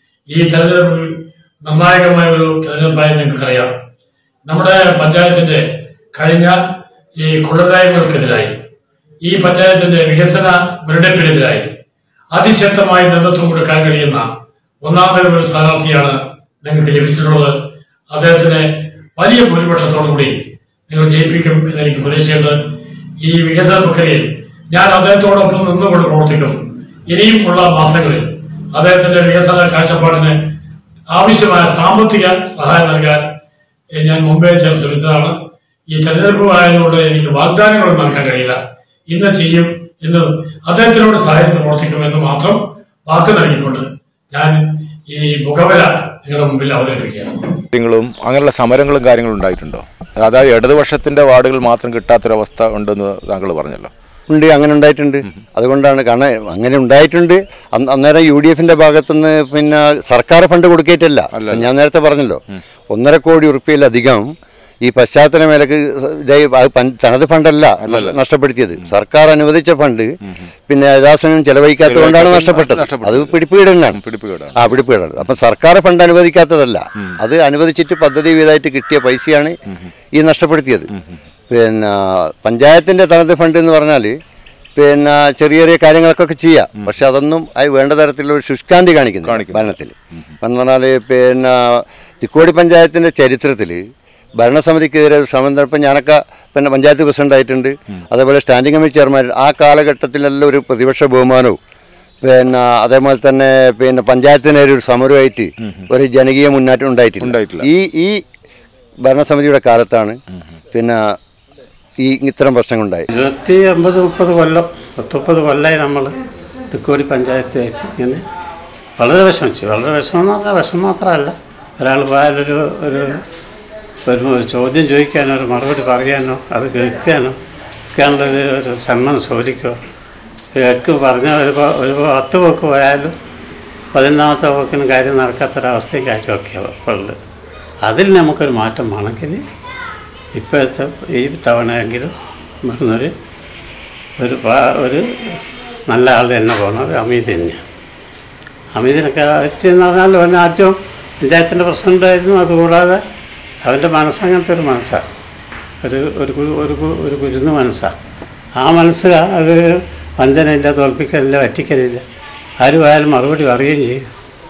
G: ഈ തെരഞ്ഞെടുപ്പ് നിർണായകമായ ഒരു തെരഞ്ഞെടുപ്പായി നിങ്ങൾക്കറിയാം നമ്മുടെ പഞ്ചായത്തിന്റെ കഴിഞ്ഞ ഈ കൊള്ളരായ്മകൾക്കെതിരായി ഈ പഞ്ചായത്തിന്റെ വികസന മുരടിപ്പിനെതിരായി അതിശക്തമായി നേതൃത്വം കൊടുക്കാൻ കഴിയുന്ന ഒന്നാം തരം ഒരു സ്ഥാനാർത്ഥിയാണ് നിങ്ങൾക്ക് ലഭിച്ചിട്ടുള്ളത് അദ്ദേഹത്തിന് വലിയ ഭൂരിപക്ഷത്തോടു കൂടി നിങ്ങൾ ജയിപ്പിക്കും എന്ന് എനിക്ക് പ്രതീക്ഷയുണ്ട് ഈ വികസന പ്രക്രിയയിൽ ഞാൻ അദ്ദേഹത്തോടൊപ്പം നിന്നുകൊണ്ട് പ്രവർത്തിക്കും ഇനിയും ഉള്ള മാസങ്ങളിൽ അദ്ദേഹത്തിന്റെ വികസന കാഴ്ചപ്പാടിന് ആവശ്യമായ സാമ്പത്തിക സഹായം നൽകാൻ ഏഹ്, ഞാൻ മുമ്പേ ചില ശ്രമിച്ചതാണ് ഈ തെരഞ്ഞെടുപ്പ് ആയതുകൊണ്ട് എനിക്ക് വാഗ്ദാനങ്ങളൊന്നും നൽകാൻ കഴിയില്ല ഇന്ന് ചെയ്യും എന്ന് അദ്ദേഹത്തിനോട് സഹായിച്ച് പ്രവർത്തിക്കുമെന്ന് മാത്രം വാക്ക് നൽകിക്കൊണ്ട് ഞാൻ ഈ മുഖവര നിങ്ങളുടെ മുമ്പിൽ അവതരിപ്പിക്കുകയാണ്
A: കാര്യങ്ങളും അങ്ങനെയുള്ള സമരങ്ങളും കാര്യങ്ങളും ഉണ്ടായിട്ടുണ്ടോ അതായത് ഇടതുപക്ഷത്തിന്റെ വാർഡുകൾ മാത്രം കിട്ടാത്തൊരവസ്ഥ ഉണ്ടെന്ന് താങ്കൾ പറഞ്ഞല്ലോ
B: ഉണ്ട് അങ്ങനെ ഉണ്ടായിട്ടുണ്ട് അതുകൊണ്ടാണ് കാരണം അങ്ങനെ ഉണ്ടായിട്ടുണ്ട് അന്ന് അന്നേരം യു ഡി എഫിന്റെ ഭാഗത്തുനിന്ന് പിന്നെ സർക്കാർ ഫണ്ട് കൊടുക്കേറ്റല്ല ഞാൻ നേരത്തെ പറഞ്ഞല്ലോ ഒന്നര കോടി ഉറുപ്പ്യയിലധികം ഈ പശ്ചാത്തല മേലക്ക് ഇതായി അത് പഞ്ച- തനത് ഫണ്ടല്ല നഷ്ടപ്പെടുത്തിയത് സർക്കാർ അനുവദിച്ച ഫണ്ട് പിന്നെ യഥാസമയം ചെലവഴിക്കാത്തതുകൊണ്ടാണ് നഷ്ടപ്പെട്ടത് അത് പിടിപ്പീടനാണ്
A: പിടിപ്പുകേടാണ്
B: ആ പിടിപ്പീടാണ് അപ്പം സർക്കാർ ഫണ്ട് അനുവദിക്കാത്തതല്ല അത് അനുവദിച്ചിട്ട് പദ്ധതി വീതമായിട്ട് കിട്ടിയ പൈസയാണ് ഈ നഷ്ടപ്പെടുത്തിയത് പിന്നെ പഞ്ചായത്തിന്റെ തനത് ഫണ്ട് എന്ന് പറഞ്ഞാൽ പിന്നെ ചെറിയ ചെറിയ കാര്യങ്ങളൊക്കെ ചെയ്യാം പക്ഷെ അതൊന്നും അത് വേണ്ട തരത്തിലുള്ള ഒരു ശുഷ്കാന്തി കാണിക്കുന്നു ഭരണത്തിൽ എന്ന് പറഞ്ഞാൽ പിന്നെ തിക്കോടി പഞ്ചായത്തിന്റെ ചരിത്രത്തിൽ ഭരണസമിതിക്കെതിരെ ഒരു ശ്രമം നടപ്പം ഞാനൊക്കെ പിന്നെ പഞ്ചായത്ത് പ്രസിഡന്റ് ആയിട്ടുണ്ട് അതേപോലെ സ്റ്റാൻഡിംഗ് കമ്മിറ്റി ചെയർമാൻ ആ കാലഘട്ടത്തിലെല്ലാം ഒരു പ്രതിപക്ഷ ബഹുമാനവും പിന്നെ അതേപോലെ തന്നെ പിന്നെ പഞ്ചായത്തിനൊരു ഒരു സമരമായിട്ട് ഒരു ജനകീയ മുന്നേറ്റം ഉണ്ടായിട്ടില്ല
A: ഉണ്ടായിട്ടില്ല.
B: ഈ ഈ ഭരണസമിതിയുടെ കാലത്താണ് പിന്നെ ഈ ഇത്തരം പ്രശ്നങ്ങളുണ്ടായി
H: ഇരുപത്തി അമ്പത് മുപ്പത് കൊല്ലം പത്ത് മുപ്പത് കൊല്ലമായി നമ്മൾ തിക്കോടി പഞ്ചായത്തായിട്ട് ഇങ്ങനെ വളരെ വിഷമിച്ചു വളരെ വിഷമം എന്ന് പറഞ്ഞാൽ വിഷമം മാത്രമല്ല ഒരാൾ പോയാലൊരു ഒരു ഒരു ചോദ്യം ചോദിക്കാനോ ഒരു മറുപടി പറയാനോ അത് കേൾക്കാനോ കേൾക്കാനുള്ളൊരു ഒരു സന്മനം ശോധിക്കോ കേൾക്ക് പറഞ്ഞാൽ ഒരു പ- ഒരു പത്ത് പോക്ക് പോയാലും പതിനൊന്നാമത്തെ പോക്കിന് കാര്യം നടക്കാത്തൊരവസ്ഥയും കാര്യമൊക്കെയാണ് ഇപ്പോൾ ഉള്ളത് അതിൽ നമുക്കൊരു മാറ്റം വേണമെങ്കിൽ ഇപ്പോഴത്തെ ഈ തവണയെങ്കിലും ഇവിടുന്നൊരു ഒരു പാ- ഒരു നല്ല ആൾ തന്നെ പോകണം അത് അമീത് തന്നെയാണ് അമീതിനൊക്കെ വെച്ചെന്ന് പറഞ്ഞാൽ അവൻ ആദ്യം പഞ്ചായത്തിൻ്റെ പ്രസിഡൻ്റായിരുന്നു അതുകൂടാതെ അവൻ്റെ മനസ്സങ്ങനത്തെ ഒരു മനസ്സാണ് ഒരു ഒരു കു- ഒരു കു- ഒരു കുരുന്ന് മനസ്സാണ് ആ മനസ്സ് അത് വഞ്ചനയില്ല തോൽപ്പിക്കലില്ല വറ്റിക്കലില്ല ആരും ആയാലും മറുപടി പറയുകയും ചെയ്യും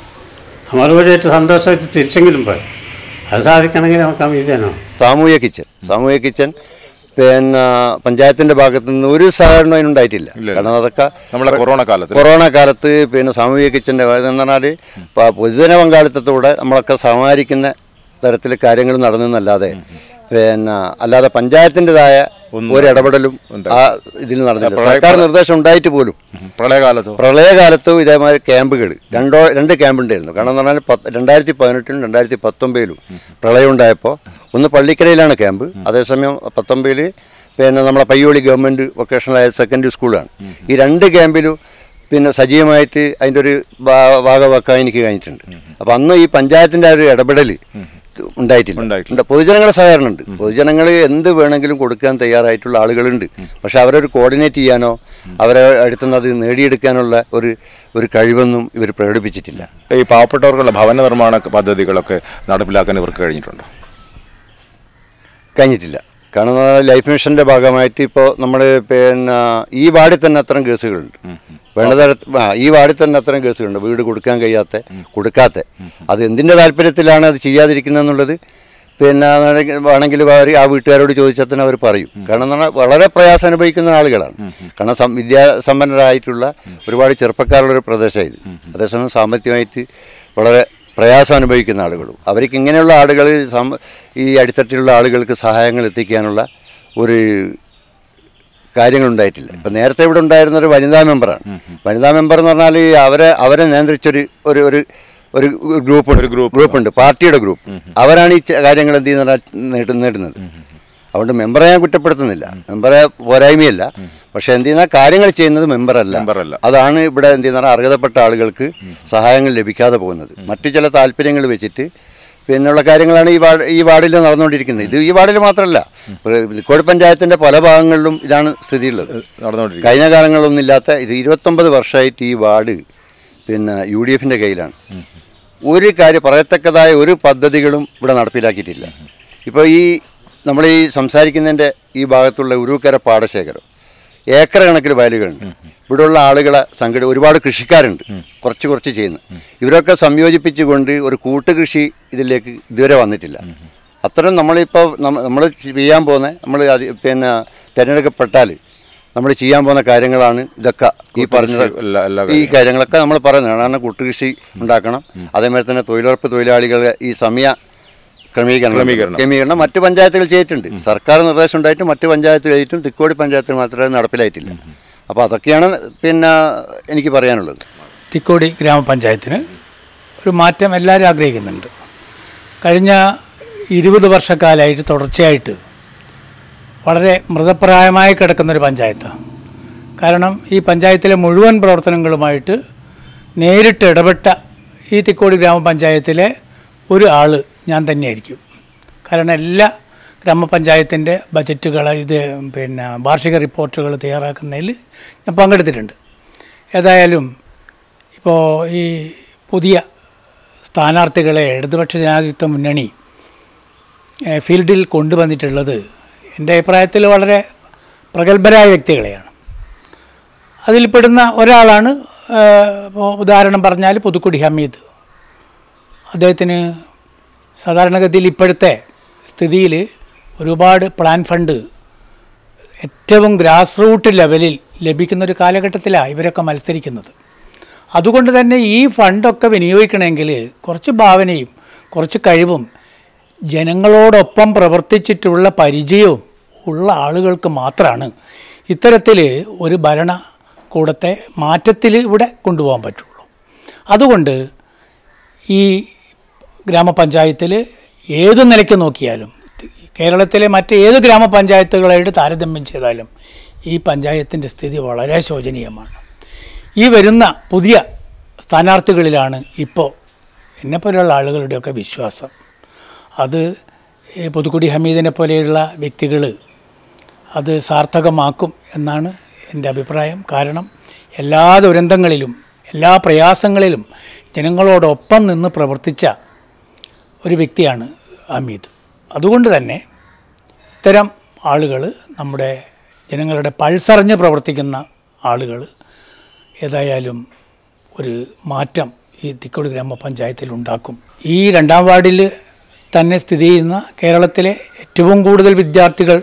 H: ആ മറുപടിയായിട്ട് സന്തോഷമായിട്ട് തിരിച്ചെങ്കിലും പോയി അത് സാധിക്കണമെങ്കിൽ നമുക്ക് അമീതനോ
B: സാമൂഹ്യ കിച്ചൻ സാമൂഹ്യ കിച്ചൻ പിന്നെ പഞ്ചായത്തിന്റെ ഭാഗത്തു നിന്ന് ഒരു സഹകരണം അതിനുണ്ടായിട്ടില്ല കാരണം അതൊക്കെ
A: നമ്മളെ കൊറോണ കാലത്ത്
B: കൊറോണ കാലത്ത് പിന്നെ സാമൂഹ്യ കിച്ചന്റെ എന്ന് പറഞ്ഞാൽ പൊതുജന പങ്കാളിത്തത്തോടെ നമ്മളൊക്കെ സമാഹരിക്കുന്ന തരത്തിൽ കാര്യങ്ങൾ നടന്നെന്നല്ലാതെ പിന്നെ അല്ലാതെ പഞ്ചായത്തിൻ്റെതായ ഒരു ഇടപെടലും ആ ഇതിൽ നടന്നില്ല
A: പ്രളയ-
B: സർക്കാർ നിർദ്ദേശം ഉണ്ടായിട്ട് പോലും
A: പ്രളയകാലത്തോ
B: പ്രളയകാലത്തും ഇതേമാതിരി ക്യാമ്പുകൾ രണ്ടോ രണ്ട് ക്യാമ്പ് ഉണ്ടായിരുന്നു കാരണം എന്ന് പറഞ്ഞാൽ പത്ത് രണ്ടായിരത്തി പതിനെട്ടിലും രണ്ടായിരത്തി പത്തൊമ്പതിലും പ്രളയം ഉണ്ടായപ്പോൾ ഒന്ന് പള്ളിക്കരയിലാണ് ക്യാമ്പ് അതേസമയം പത്തൊമ്പതിൽ പിന്നെ നമ്മളെ Payyoli government vocational higher secondary സ്കൂളാണ് ഈ രണ്ട് ക്യാമ്പിലും പിന്നെ സജീവമായിട്ട് അതിൻ്റെ ഒരു ഭാ- ഭാഗമാക്കാൻ എനിക്ക് കഴിഞ്ഞിട്ടുണ്ട് അപ്പോൾ അന്ന് ഈ പഞ്ചായത്തിൻ്റെ ആ ഒരു ഇടപെടൽ ഉണ്ടായിട്ടില്ല
A: ഉണ്ടായിട്ടില്ല.
B: ഉണ്ട്. പൊതുജനങ്ങളെ സഹകരണം ഉണ്ട് പൊതുജനങ്ങൾ എന്ത് വേണമെങ്കിലും കൊടുക്കാൻ തയ്യാറായിട്ടുള്ള ആളുകളുണ്ട് പക്ഷെ അവരൊരു കോർഡിനേറ്റ് ചെയ്യാനോ അവരെ അടുത്തുനിന്ന് അത് നേടിയെടുക്കാനുള്ള ഒരു ഒരു കഴിവൊന്നും ഇവർ പ്രകടിപ്പിച്ചിട്ടില്ല
A: ഈ പാവപ്പെട്ടവർക്കുള്ള ഭവന നിർമ്മാണ പദ്ധതികളൊക്കെ നടപ്പിലാക്കാൻ ഇവർക്ക് കഴിഞ്ഞിട്ടുണ്ടോ
B: കഴിഞ്ഞിട്ടില്ല കാരണം എന്ന് പറഞ്ഞാൽ ലൈഫ് മിഷൻ്റെ ഭാഗമായിട്ട് ഇപ്പോൾ നമ്മൾ പിന്നെ ഈ വാർഡിൽ തന്നെ അത്തരം കേസുകളുണ്ട് വേണ്ട തരത്തിൽ ആ, ഈ വാർഡിൽ തന്നെ അത്തരം കേസുകളുണ്ട് വീട് കൊടുക്കാൻ കഴിയാത്ത കൊടുക്കാത്ത അത് എന്തിൻ്റെ താല്പര്യത്തിലാണ് അത് ചെയ്യാതിരിക്കുന്നതെന്നുള്ളത് പിന്നെ വേണമെങ്കിൽ അവർ ആ വീട്ടുകാരോട് ചോദിച്ചാൽ തന്നെ അവർ പറയും കാരണം എന്ന് പറഞ്ഞാൽ വളരെ പ്രയാസം അനുഭവിക്കുന്ന ആളുകളാണ് കാരണം സം വിദ്യാസമ്പന്നരായിട്ടുള്ള ഒരുപാട് ചെറുപ്പക്കാരുള്ള ഒരു പ്രദേശമാണ് ഇത് അതേസമയം സാമ്പത്തികമായിട്ട് വളരെ പ്രയാസം അനുഭവിക്കുന്ന ആളുകളും അവർക്ക് ഇങ്ങനെയുള്ള ആളുകൾ സം- ഈ അടിത്തട്ടിലുള്ള ആളുകൾക്ക് സഹായങ്ങൾ എത്തിക്കാനുള്ള ഒരു കാര്യങ്ങൾ ഉണ്ടായിട്ടില്ല ഇപ്പം നേരത്തെ ഇവിടെ ഉണ്ടായിരുന്ന ഒരു വനിതാ മെമ്പറാണ് വനിതാ മെമ്പർ എന്ന് പറഞ്ഞാൽ ഈ അവരെ അവരെ നിയന്ത്രിച്ചൊരു ഒരു ഒരു ഒരു ഗ്രൂപ്പ് ഒരു ഗ്രൂപ്പ് ഗ്രൂപ്പ് ഉണ്ട് പാർട്ടിയുടെ ഗ്രൂപ്പ് അവരാണ് ഈ ച- കാര്യങ്ങൾ എന്ത് ചെയ്യുന്നത് നേട്ട നേടുന്നത് അതുകൊണ്ട് മെമ്പറെ ഞാൻ കുറ്റപ്പെടുത്തുന്നില്ല മെമ്പറെ പോരായ്മയല്ല പക്ഷെ എന്ത് ചെയ്യുന്ന കാര്യങ്ങൾ ചെയ്യുന്നത് മെമ്പറല്ല
A: മെമ്പറല്ല.
B: അതാണ് ഇവിടെ എന്ത് ചെയ്യുന്ന അർഹതപ്പെട്ട ആളുകൾക്ക് സഹായങ്ങൾ ലഭിക്കാതെ പോകുന്നത് മറ്റു ചില താല്പര്യങ്ങൾ വെച്ചിട്ട് പിന്നെയുള്ള കാര്യങ്ങളാണ് ഈ വാർഡ് ഈ വാർഡിൽ നടന്നുകൊണ്ടിരിക്കുന്നത് ഇത് ഈ വാർഡിൽ മാത്രമല്ല കോഴി പഞ്ചായത്തിന്റെ പല ഭാഗങ്ങളിലും ഇതാണ് സ്ഥിതിയുള്ളത്
A: നടന്നുകൊണ്ടിരിക്കുന്നത്
B: കഴിഞ്ഞ കാലങ്ങളിലൊന്നും ഇല്ലാത്ത ഇത് ഇരുപത്തൊമ്പത് വർഷമായിട്ട് ഈ വാർഡ് പിന്നെ യു ഡി എഫിൻ്റെ കയ്യിലാണ് ഒരു കാര്യം പറയത്തക്കതായ ഒരു പദ്ധതികളും ഇവിടെ നടപ്പിലാക്കിയിട്ടില്ല ഇപ്പോൾ ഈ നമ്മൾ ഈ സംസാരിക്കുന്നതിൻ്റെ ഈ ഭാഗത്തുള്ള ഉരുക്കര പാടശേഖരം ഏക്കർ കണക്കിൽ വയലുകളുണ്ട് ഇവിടെയുള്ള ആളുകളെ സംഘടന ഒരുപാട് കൃഷിക്കാരുണ്ട് കുറച്ച് കുറച്ച് ചെയ്യുന്നു ഇവരൊക്കെ സംയോജിപ്പിച്ചുകൊണ്ട് ഒരു കൂട്ടുകൃഷി ഇതിലേക്ക് ഇതുവരെ വന്നിട്ടില്ല അത്തരം നമ്മളിപ്പോൾ നമ്മൾ ചെയ്യാൻ പോകുന്ന നമ്മൾ പിന്നെ തിരഞ്ഞെടുക്കപ്പെട്ടാൽ നമ്മൾ ചെയ്യാൻ പോകുന്ന കാര്യങ്ങളാണ് ഇതൊക്കെ ഈ പറഞ്ഞ
A: എല്ലാ- എല്ലാ
B: ഈ കാര്യങ്ങളൊക്കെ നമ്മൾ പറയുന്നത് കാരണം കൂട്ടുകൃഷി ഉണ്ടാക്കണം അതേമാതിരി തന്നെ തൊഴിലുറപ്പ് തൊഴിലാളികളെ ഈ സമയ ക്രമീകരണം
A: ക്രമീകരണം.
B: ക്രമീകരണം മറ്റ് പഞ്ചായത്തുകൾ ചെയ്തിട്ടുണ്ട് സർക്കാർ നിർദ്ദേശം ഉണ്ടായിട്ട് മറ്റ് പഞ്ചായത്തുകൾ ചെയ്തിട്ടും തിക്കോടി പഞ്ചായത്തിൽ മാത്രമേ നടപ്പിലായിട്ടില്ല അപ്പോൾ അതൊക്കെയാണ് പിന്നെ എനിക്ക് പറയാനുള്ളത്
I: തിക്കോടി ഗ്രാമപഞ്ചായത്തിന് ഒരു മാറ്റം എല്ലാവരും ആഗ്രഹിക്കുന്നുണ്ട് കഴിഞ്ഞ ഇരുപത് വർഷക്കാലമായിട്ട് തുടർച്ചയായിട്ട് വളരെ മൃതപ്രായമായി കിടക്കുന്നൊരു പഞ്ചായത്താണ് കാരണം ഈ പഞ്ചായത്തിലെ മുഴുവൻ പ്രവർത്തനങ്ങളുമായിട്ട് നേരിട്ട് ഇടപെട്ട ഈ തിക്കോടി ഗ്രാമപഞ്ചായത്തിലെ ഒരു ആൾ ഞാൻ തന്നെയായിരിക്കും കാരണം എല്ലാ ഗ്രാമപഞ്ചായത്തിൻ്റെ ബജറ്റുകൾ ഇത് പിന്നെ വാർഷിക റിപ്പോർട്ടുകൾ തയ്യാറാക്കുന്നതിൽ ഞാൻ പങ്കെടുത്തിട്ടുണ്ട് ഏതായാലും ഇപ്പോൾ ഈ പുതിയ സ്ഥാനാർത്ഥികളെ ഇടതുപക്ഷ ജനാധിപത്യ മുന്നണി ഏഹ്, ഫീൽഡിൽ കൊണ്ടുവന്നിട്ടുള്ളത് എൻ്റെ അഭിപ്രായത്തിൽ വളരെ പ്രഗത്ഭരായ വ്യക്തികളെയാണ് അതിൽപ്പെടുന്ന ഒരാളാണ് ഏഹ്, ഇപ്പോൾ ഉദാഹരണം പറഞ്ഞാൽ പുതുക്കുടി ഹമീദ് അദ്ദേഹത്തിന് സാധാരണഗതിയിൽ ഇപ്പോഴത്തെ സ്ഥിതിയിൽ ഒരുപാട് പ്ലാൻ ഫണ്ട് ഏറ്റവും ഗ്രാസ് റൂട്ട് ലെവലിൽ ലഭിക്കുന്ന ഒരു കാലഘട്ടത്തിലാണ് ഇവരൊക്കെ മത്സരിക്കുന്നത് അതുകൊണ്ട് തന്നെ ഈ ഫണ്ടൊക്കെ വിനിയോഗിക്കണമെങ്കിൽ കുറച്ച് ഭാവനയും കുറച്ച് കഴിവും ജനങ്ങളോടൊപ്പം പ്രവർത്തിച്ചിട്ടുള്ള പരിചയവും ഉള്ള ആളുകൾക്ക് മാത്രമാണ് ഇത്തരത്തിൽ ഒരു ഭരണകൂടത്തെ മാറ്റത്തിൽ ഇവിടെ കൊണ്ടുപോകാൻ പറ്റുള്ളൂ അതുകൊണ്ട് ഈ ഗ്രാമപഞ്ചായത്തിൽ ഏത് നിലയ്ക്ക് നോക്കിയാലും കേരളത്തിലെ മറ്റേത് ഗ്രാമപഞ്ചായത്തുകളായിട്ട് താരതമ്യം ചെയ്താലും ഈ പഞ്ചായത്തിൻ്റെ സ്ഥിതി വളരെ ശോചനീയമാണ് ഈ വരുന്ന പുതിയ സ്ഥാനാർത്ഥികളിലാണ് ഇപ്പോൾ എന്നെപ്പോലെയുള്ള ആളുകളുടെയൊക്കെ വിശ്വാസം അത് ഈ പുതുക്കുടി ഹമീദിനെ പോലെയുള്ള വ്യക്തികൾ അത് സാർത്ഥകമാക്കും എന്നാണ് എൻ്റെ അഭിപ്രായം കാരണം എല്ലാ ദുരന്തങ്ങളിലും എല്ലാ പ്രയാസങ്ങളിലും ജനങ്ങളോടൊപ്പം നിന്ന് പ്രവർത്തിച്ച ഒരു വ്യക്തിയാണ് ഹമീദ് അതുകൊണ്ട് തന്നെ ഇത്തരം ആളുകൾ നമ്മുടെ ജനങ്ങളുടെ പൾസറിഞ്ഞ് പ്രവർത്തിക്കുന്ന ആളുകൾ ഏതായാലും ഒരു മാറ്റം ഈ തിക്കോട് ഗ്രാമപഞ്ചായത്തിൽ ഉണ്ടാക്കും ഈ രണ്ടാം വാർഡിൽ തന്നെ സ്ഥിതി ചെയ്യുന്ന കേരളത്തിലെ ഏറ്റവും കൂടുതൽ വിദ്യാർത്ഥികൾ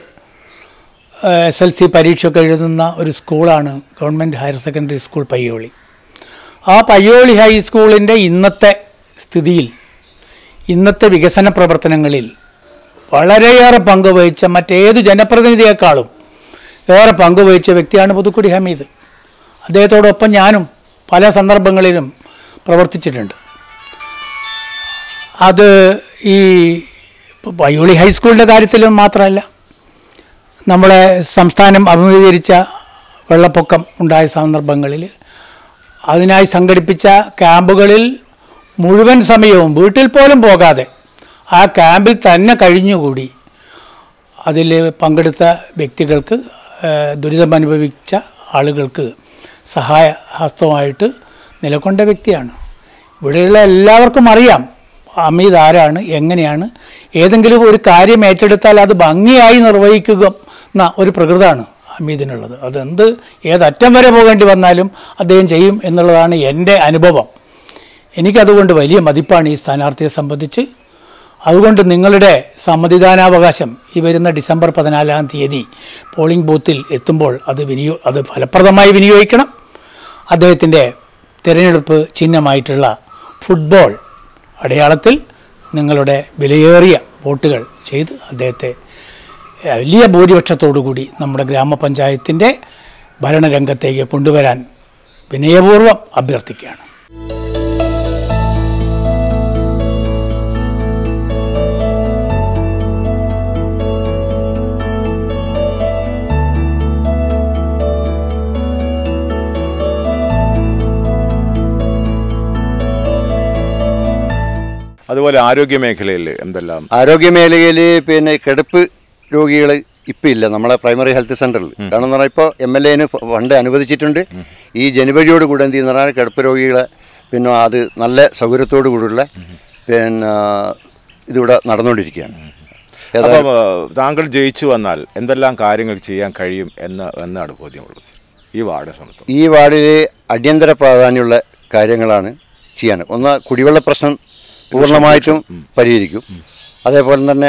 I: എസ് എൽ സി പരീക്ഷയൊക്കെ എഴുതുന്ന ഒരു സ്കൂളാണ് government higher secondary school Payyoli ആ പയ്യോളി ഹൈസ്കൂളിൻ്റെ ഇന്നത്തെ സ്ഥിതിയിൽ ഇന്നത്തെ വികസന പ്രവർത്തനങ്ങളിൽ വളരെയേറെ പങ്കുവഹിച്ച മറ്റേത് ജനപ്രതിനിധിയെക്കാളും ഏറെ പങ്കുവഹിച്ച വ്യക്തിയാണ് പുതുക്കുടി ഹമീദ് അദ്ദേഹത്തോടൊപ്പം ഞാനും പല സന്ദർഭങ്ങളിലും പ്രവർത്തിച്ചിട്ടുണ്ട് അത് ഈ പയ്യോളി ഹൈസ്കൂളിൻ്റെ കാര്യത്തിൽ മാത്രമല്ല നമ്മളെ സംസ്ഥാനം അഭിമുഖീകരിച്ച വെള്ളപ്പൊക്കം ഉണ്ടായ സന്ദർഭങ്ങളിൽ അതിനായി സംഘടിപ്പിച്ച ക്യാമ്പുകളിൽ മുഴുവൻ സമയവും വീട്ടിൽ പോലും പോകാതെ ആ ക്യാമ്പിൽ തന്നെ കഴിഞ്ഞുകൂടി അതിൽ പങ്കെടുത്ത വ്യക്തികൾക്ക് ഏഹ്, ദുരിതം അനുഭവിച്ച ആളുകൾക്ക് സഹായ ഹസ്തമായിട്ട് നിലകൊണ്ട വ്യക്തിയാണ് ഇവിടെയുള്ള എല്ലാവർക്കും അറിയാം അമീത് ആരാണ് എങ്ങനെയാണ് ഏതെങ്കിലും ഒരു കാര്യം ഏറ്റെടുത്താൽ അത് ഭംഗിയായി നിർവഹിക്കുക എന്ന ഒരു പ്രകൃതമാണ് ഹമീദിനുള്ളത് അതെന്ത് ഏതറ്റം വരെ പോകേണ്ടി വന്നാലും അദ്ദേഹം ചെയ്യും എന്നുള്ളതാണ് എൻ്റെ അനുഭവം എനിക്കതുകൊണ്ട് വലിയ മതിപ്പാണ് ഈ സ്ഥാനാർത്ഥിയെ സംബന്ധിച്ച് അതുകൊണ്ട് നിങ്ങളുടെ സമ്മതിദാനാവകാശം ഈ വരുന്ന ഡിസംബർ പതിനാലാം തീയതി പോളിംഗ് ബൂത്തിൽ എത്തുമ്പോൾ അത് വിനിയോ അത് ഫലപ്രദമായി വിനിയോഗിക്കണം അദ്ദേഹത്തിൻ്റെ തിരഞ്ഞെടുപ്പ് ചിഹ്നമായിട്ടുള്ള ഫുട്ബോൾ അടയാളത്തിൽ നിങ്ങളുടെ വിലയേറിയ വോട്ടുകൾ ചെയ്ത് അദ്ദേഹത്തെ വലിയ ഭൂരിപക്ഷത്തോടുകൂടി നമ്മുടെ ഗ്രാമപഞ്ചായത്തിൻ്റെ ഭരണരംഗത്തേക്ക് കൊണ്ടുവരാൻ വിനയപൂർവ്വം അഭ്യർത്ഥിക്കുകയാണ്
A: അതുപോലെ ആരോഗ്യ മേഖലയിൽ എന്തെല്ലാം
B: ആരോഗ്യമേഖലയിൽ പിന്നെ കിടപ്പ് രോഗികൾ ഇപ്പം ഇല്ല നമ്മളെ പ്രൈമറി ഹെൽത്ത് സെൻ്ററിൽ കാരണം എന്ന് പറഞ്ഞാൽ ഇപ്പോൾ എം എൽ എന് ഫണ്ട് അനുവദിച്ചിട്ടുണ്ട് ഈ ജനുവരിയോട് കൂടെ എന്ത് ചെയ്യുന്ന പറഞ്ഞാൽ കിടപ്പ് രോഗികളെ പിന്നെ അത് നല്ല സൗകര്യത്തോടു കൂടിയുള്ള പിന്നെ ഇതിവിടെ നടന്നുകൊണ്ടിരിക്കുകയാണ് ഏതായാലും
A: അപ്പം ആ, താങ്കൾ ജയിച്ചു വന്നാൽ എന്തെല്ലാം കാര്യങ്ങൾ ചെയ്യാൻ കഴിയും എന്ന് എന്നാണ് ബോധ്യമുള്ളത് ഈ വാർഡ് സംബന്ധിച്ച്
B: ഈ വാർഡിൽ അടിയന്തര പ്രാധാന്യമുള്ള കാര്യങ്ങളാണ് ചെയ്യാൻ ഒന്ന് കുടിവെള്ള പ്രശ്നം പൂർണ്ണമായിട്ടും പരിഹരിക്കും അതേപോലെ തന്നെ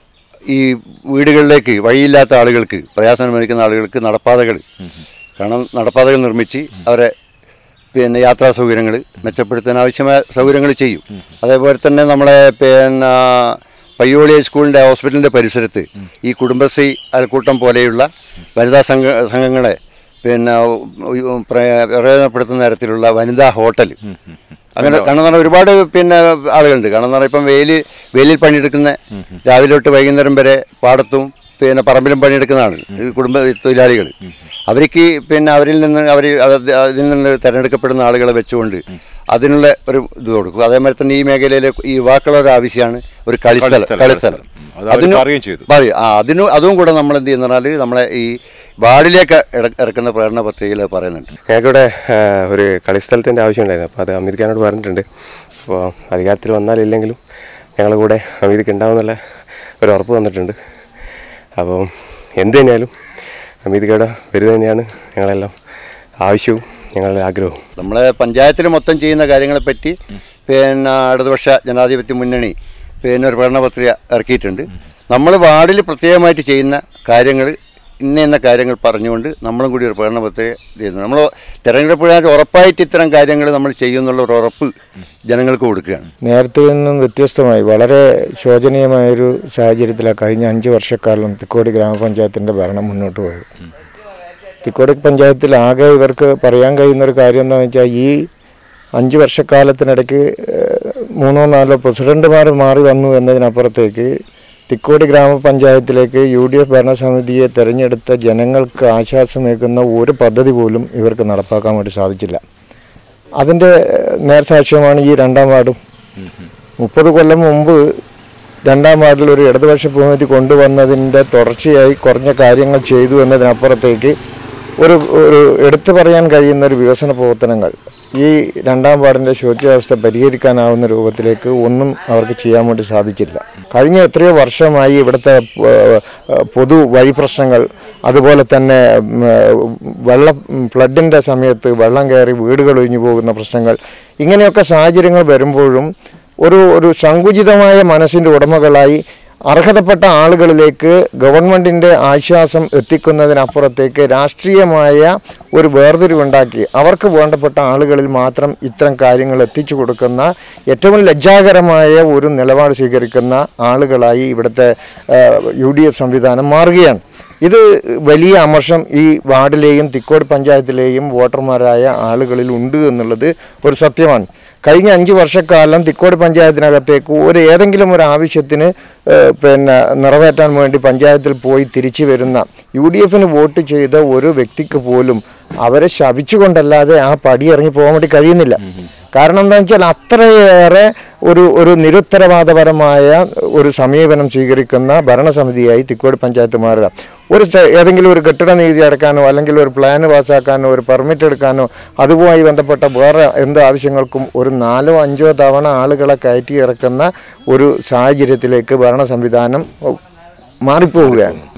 B: ഈ വീടുകളിലേക്ക് വഴിയില്ലാത്ത ആളുകൾക്ക് പ്രയാസം അനുഭവിക്കുന്ന ആളുകൾക്ക് നടപ്പാതകൾ കാരണം നടപ്പാതകൾ നിർമ്മിച്ച് അവരെ പിന്നെ യാത്രാ സൗകര്യങ്ങൾ മെച്ചപ്പെടുത്താൻ ആവശ്യമായ സൗകര്യങ്ങൾ ചെയ്യും അതേപോലെ തന്നെ നമ്മളെ പിന്നെ പയ്യോളി സ്കൂളിൻ്റെ ഹോസ്പിറ്റലിൻ്റെ പരിസരത്ത് ഈ കുടുംബശ്രീ അയൽക്കൂട്ടം പോലെയുള്ള വനിതാ സംഘ സംഘങ്ങളെ പിന്നെ ഉ- പ്രയ- പ്രയോജനപ്പെടുത്തുന്ന തരത്തിലുള്ള വനിതാ ഹോട്ടൽ അങ്ങനെ കാരണം എന്ന് പറഞ്ഞാൽ ഒരുപാട് പിന്നെ ആളുകളുണ്ട് കാരണം എന്ന് പറഞ്ഞാൽ ഇപ്പം വെയിൽ വെയിലിൽ പണിയെടുക്കുന്ന രാവിലെ തൊട്ട് വൈകുന്നേരം വരെ പാടത്തും പിന്നെ പറമ്പിലും പണിയെടുക്കുന്നതാണ് ഈ കുടുംബ തൊഴിലാളികൾ അവർക്ക് പിന്നെ അവരിൽ നിന്ന് അവർ അതിൽ നിന്ന് തിരഞ്ഞെടുക്കപ്പെടുന്ന ആളുകളെ വെച്ചുകൊണ്ട് അതിനുള്ള ഒരു ഇത് കൊടുക്കും അതേമാതിരി തന്നെ ഈ മേഖലയിലെ ഈ യുവാക്കളുടെ ആവശ്യമാണ് ഒരു കളിസ്ഥലം
A: കളിസ്ഥലം,
B: കളിസ്ഥലം
A: അത് അവര് പറയുകയും ചെയ്തു.
B: പറയും ആ അതിനും അതും കൂടെ നമ്മൾ എന്ത് ചെയ്യുന്ന പറഞ്ഞാൽ നമ്മളെ ഈ വാർഡിലേക്ക് ഇട- ഇറക്കുന്ന പ്രകടന പത്രികയിൽ പറയുന്നുണ്ട്
J: ഞങ്ങൾക്കിവിടെ ആ, ഒരു കളിസ്ഥലത്തിൻ്റെ ആവശ്യമുണ്ടായിരുന്നു അപ്പോൾ അത് അമിത് ഖാനോട് പറഞ്ഞിട്ടുണ്ട് അപ്പോൾ അധികാരത്തിൽ വന്നാലില്ലെങ്കിലും ഞങ്ങളുടെ കൂടെ അമിത്ക്ക് ഉണ്ടാവുമെന്നുള്ള ഒരു ഉറപ്പ് വന്നിട്ടുണ്ട് അപ്പോൾ എന്ത് തന്നെയാലും അമിത് ഖയുടെ വരിക തന്നെയാണ് ഞങ്ങളെല്ലാം ആവശ്യവും ഞങ്ങളുടെ ആഗ്രഹവും
B: നമ്മളെ പഞ്ചായത്തിൽ മൊത്തം ചെയ്യുന്ന കാര്യങ്ങളെപ്പറ്റി പിന്നെ ഇടതുപക്ഷ ജനാധിപത്യ മുന്നണി പിന്നെ ഒരു പ്രകടന പത്രിക ഇറക്കിയിട്ടുണ്ട് നമ്മൾ വാർഡിൽ പ്രത്യേകമായിട്ട് ചെയ്യുന്ന കാര്യങ്ങൾ ഇന്ന ഇന്ന കാര്യങ്ങൾ പറഞ്ഞുകൊണ്ട് നമ്മളും കൂടി ഒരു പ്രകടന പത്രിക ചെയ്യുന്നു നമ്മൾ തിരഞ്ഞെടുപ്പ് ഉറപ്പായിട്ട് ഇത്തരം കാര്യങ്ങൾ നമ്മൾ ചെയ്യുന്നുള്ള ഒരു ഉറപ്പ് ജനങ്ങൾക്ക് കൊടുക്കുകയാണ്
K: നേരത്തെ നിന്നും വ്യത്യസ്തമായി വളരെ ശോചനീയമായൊരു സാഹചര്യത്തിലാണ് കഴിഞ്ഞ അഞ്ച് വർഷക്കാലം തിക്കോടി ഗ്രാമപഞ്ചായത്തിൻ്റെ ഭരണം മുന്നോട്ട് പോയത് തിക്കോടി പഞ്ചായത്തിൽ ആകെ ഇവർക്ക് പറയാൻ കഴിയുന്ന ഒരു കാര്യം എന്താണെന്ന് വെച്ചാൽ ഈ അഞ്ച് വർഷക്കാലത്തിനിടയ്ക്ക് ഏഹ്, മൂന്നോ നാലോ പ്രസിഡന്റുമാർ മാറി വന്നു എന്നതിനപ്പുറത്തേക്ക് തിക്കോടി ഗ്രാമപഞ്ചായത്തിലേക്ക് യു ഡി എഫ് ഭരണസമിതിയെ തെരഞ്ഞെടുത്ത ജനങ്ങൾക്ക് ആശ്വാസമേകുന്ന ഒരു പദ്ധതി പോലും ഇവർക്ക് നടപ്പാക്കാൻ വേണ്ടി സാധിച്ചില്ല അതിൻ്റെ ഏഹ്, നേർസാക്ഷ്യമാണ് ഈ രണ്ടാം വാർഡും മുപ്പത് കൊല്ലം മുമ്പ് രണ്ടാം വാർഡിൽ ഒരു ഇടതുപക്ഷ പ്രതിനിധി കൊണ്ടുവന്നതിൻ്റെ തുടർച്ചയായി കുറഞ്ഞ കാര്യങ്ങൾ ചെയ്തു എന്നതിനപ്പുറത്തേക്ക് ഒരു ഒരു എടുത്തു പറയാൻ കഴിയുന്ന ഒരു വികസന പ്രവർത്തനങ്ങൾ ഈ രണ്ടാം വാർഡിൻ്റെ ശോച്യാവസ്ഥ പരിഹരിക്കാനാവുന്ന രൂപത്തിലേക്ക് ഒന്നും അവർക്ക് ചെയ്യാൻ വേണ്ടി സാധിച്ചില്ല കഴിഞ്ഞ എത്രയോ വർഷമായി ഇവിടുത്തെ ഏഹ്, പൊതു വഴി പ്രശ്നങ്ങൾ അതുപോലെ തന്നെ ഉം, വെള്ളം ഫ്ലഡിൻ്റെ സമയത്ത് വെള്ളം കയറി വീടുകൾ ഒഴിഞ്ഞു പോകുന്ന പ്രശ്നങ്ങൾ ഇങ്ങനെയൊക്കെ സാഹചര്യങ്ങൾ വരുമ്പോഴും ഒരു ഒരു സങ്കുചിതമായ മനസ്സിൻ്റെ ഉടമകളായി അർഹതപ്പെട്ട ആളുകളിലേക്ക് ഗവൺമെൻറ്റിൻ്റെ ആശ്വാസം എത്തിക്കുന്നതിനപ്പുറത്തേക്ക് രാഷ്ട്രീയമായ ഒരു വേർതിരിവുണ്ടാക്കി അവർക്ക് വേണ്ടപ്പെട്ട ആളുകളിൽ മാത്രം ഇത്തരം കാര്യങ്ങൾ എത്തിച്ചു കൊടുക്കുന്ന ഏറ്റവും ലജ്ജാകരമായ ഒരു നിലപാട് സ്വീകരിക്കുന്ന ആളുകളായി ഇവിടുത്തെ യു ഡി എഫ് സംവിധാനം മാറുകയാണ് ഇത് വലിയ അമർഷം ഈ വാർഡിലെയും തിക്കോട് പഞ്ചായത്തിലെയും വോട്ടർമാരായ ആളുകളിൽ ഉണ്ട് എന്നുള്ളത് ഒരു സത്യമാണ് കഴിഞ്ഞ അഞ്ച് വർഷക്കാലം തിക്കോട് പഞ്ചായത്തിനകത്തേക്ക് ഒരു ഏതെങ്കിലും ഒരു ആവശ്യത്തിന് ഏഹ്, പിന്നെ നിറവേറ്റാൻ വേണ്ടി പഞ്ചായത്തിൽ പോയി തിരിച്ചു വരുന്ന യു ഡി എഫിന് വോട്ട് ചെയ്ത ഒരു വ്യക്തിക്ക് പോലും അവരെ ശപിച്ചുകൊണ്ടല്ലാതെ ആ പടി ഇറങ്ങി പോകാൻ വേണ്ടി കഴിയുന്നില്ല കാരണം എന്താണെന്ന് വെച്ചാൽ അത്രയേറെ ഒരു ഒരു നിരുത്തരവാദപരമായ ഒരു സമീപനം സ്വീകരിക്കുന്ന ഭരണസമിതിയായി തിക്കോട് പഞ്ചായത്ത് മാറുക ഒരു സ്ഥ- ഏതെങ്കിലും ഒരു കെട്ടിട നീതി അടക്കാനോ അല്ലെങ്കിൽ ഒരു പ്ലാൻ പാസ്സാക്കാനോ ഒരു പെർമിറ്റ് എടുക്കാനോ അതുമായി ബന്ധപ്പെട്ട വേറെ എന്ത് ആവശ്യങ്ങൾക്കും ഒരു നാലോ അഞ്ചോ തവണ ആളുകളെ കയറ്റി ഇറക്കുന്ന ഒരു സാഹചര്യത്തിലേക്ക് ഭരണ സംവിധാനം മാറിപ്പോവുകയാണ്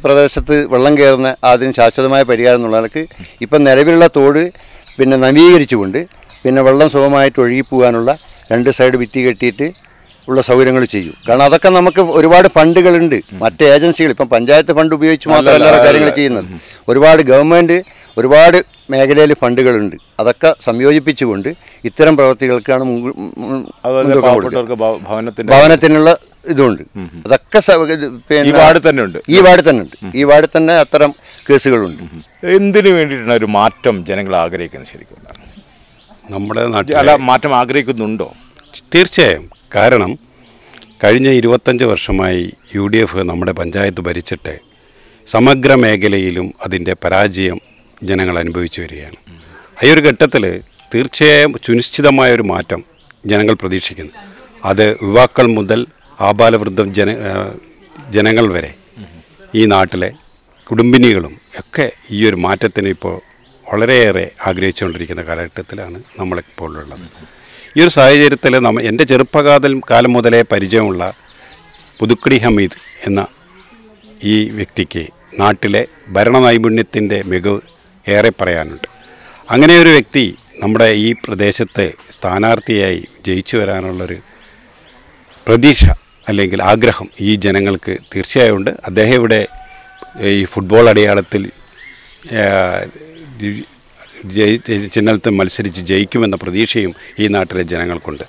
B: പ്രദേശത്ത് വെള്ളം കയറുന്ന അതിന് ശാശ്വതമായ പരിഹാരം എന്നുള്ള നിലക്ക് ഇപ്പം നിലവിലുള്ള തോട് പിന്നെ നവീകരിച്ചുകൊണ്ട് പിന്നെ വെള്ളം സുഖമായിട്ട് ഒഴുകിപ്പോകാനുള്ള രണ്ട് സൈഡ് ഭിത്തി കെട്ടിയിട്ട് ഉള്ള സൗകര്യങ്ങൾ ചെയ്യും കാരണം അതൊക്കെ നമുക്ക് ഒരുപാട് ഫണ്ടുകളുണ്ട് മറ്റ് ഏജൻസികൾ ഇപ്പം പഞ്ചായത്ത് ഫണ്ട് ഉപയോഗിച്ച് മാത്രമല്ല
A: അല്ലല്ല,
B: കാര്യങ്ങൾ
A: അല്ല.
B: ചെയ്യുന്നത് ഒരുപാട് ഗവൺമെൻറ് ഒരുപാട് മേഖലയിൽ ഫണ്ടുകളുണ്ട് അതൊക്കെ സംയോജിപ്പിച്ചുകൊണ്ട് ഇത്തരം പ്രവൃത്തികൾക്കാണ് മുൻകൂ- മുൻ-
A: അതുപോലെ
B: മുൻതൂക്കം കൊടുക്കുക.
A: പാവപ്പെട്ടവർക്ക് ഭവ- ഭവനത്തിന്റെ
B: ഭവനത്തിനുള്ള ഇതുണ്ട് അതൊക്കെ സ- ഇത്
A: ഈ വാർഡിൽ തന്നെ ഉണ്ട്.
B: ഈ വാർഡിൽ തന്നെ ഉണ്ട് ഈ വാർഡിൽ തന്നെ അത്തരം കേസുകളുണ്ട്
A: എന്തിനു വേണ്ടിയിട്ടാണ് ഒരു മാറ്റം ജനങ്ങൾ ആഗ്രഹിക്കുന്നത് ശരിക്കും
L: നമ്മുടെ നാട്ടിൽ
A: അല്ല മാറ്റം ആഗ്രഹിക്കുന്നുണ്ടോ
L: തീർച്ചയായും കാരണം കഴിഞ്ഞ ഇരുപത്തഞ്ച് വർഷമായി യു ഡി എഫ് നമ്മുടെ പഞ്ചായത്ത് ഭരിച്ചിട്ട് സമഗ്ര മേഖലയിലും അതിൻ്റെ പരാജയം ജനങ്ങൾ അനുഭവിച്ചു വരികയാണ് ഈ ഒരു ഘട്ടത്തിൽ തീർച്ചയായും സുനിശ്ചിതമായ ഒരു മാറ്റം ജനങ്ങൾ പ്രതീക്ഷിക്കുന്നു അത് യുവാക്കൾ മുതൽ ആബാലവൃദ്ധം ജന ആ, ജനങ്ങൾ വരെ ഈ നാട്ടിലെ കുടുംബിനികളും ഒക്കെ ഈ ഒരു മാറ്റത്തിന് ഇപ്പോൾ വളരെയേറെ ആഗ്രഹിച്ചുകൊണ്ടിരിക്കുന്ന കാലഘട്ടത്തിലാണ് നമ്മളിപ്പോൾ ഉള്ളത് ഈ ഒരു സാഹചര്യത്തിൽ നമ്മ എൻ്റെ ചെറുപ്പകാലം കാലം മുതലേ പരിചയമുള്ള പുതുക്കടി ഹമീദ് എന്ന ഈ വ്യക്തിക്ക് നാട്ടിലെ ഭരണ നൈപുണ്യത്തിൻ്റെ മികവ് ഏറെ പറയാനുണ്ട് അങ്ങനെ ഒരു വ്യക്തി നമ്മുടെ ഈ പ്രദേശത്തെ സ്ഥാനാർത്ഥിയായി ജയിച്ചു വരാനുള്ളൊരു പ്രതീക്ഷ അല്ലെങ്കിൽ ആഗ്രഹം ഈ ജനങ്ങൾക്ക് തീർച്ചയായും ഉണ്ട് അദ്ദേഹം ഇവിടെ ഈ ഫുട്ബോൾ അടയാളത്തിൽ ആ, ജയി ചിഹ്നത്തിൽ മത്സരിച്ച് ജയിക്കുമെന്ന പ്രതീക്ഷയും ഈ നാട്ടിലെ ജനങ്ങൾക്കുണ്ട്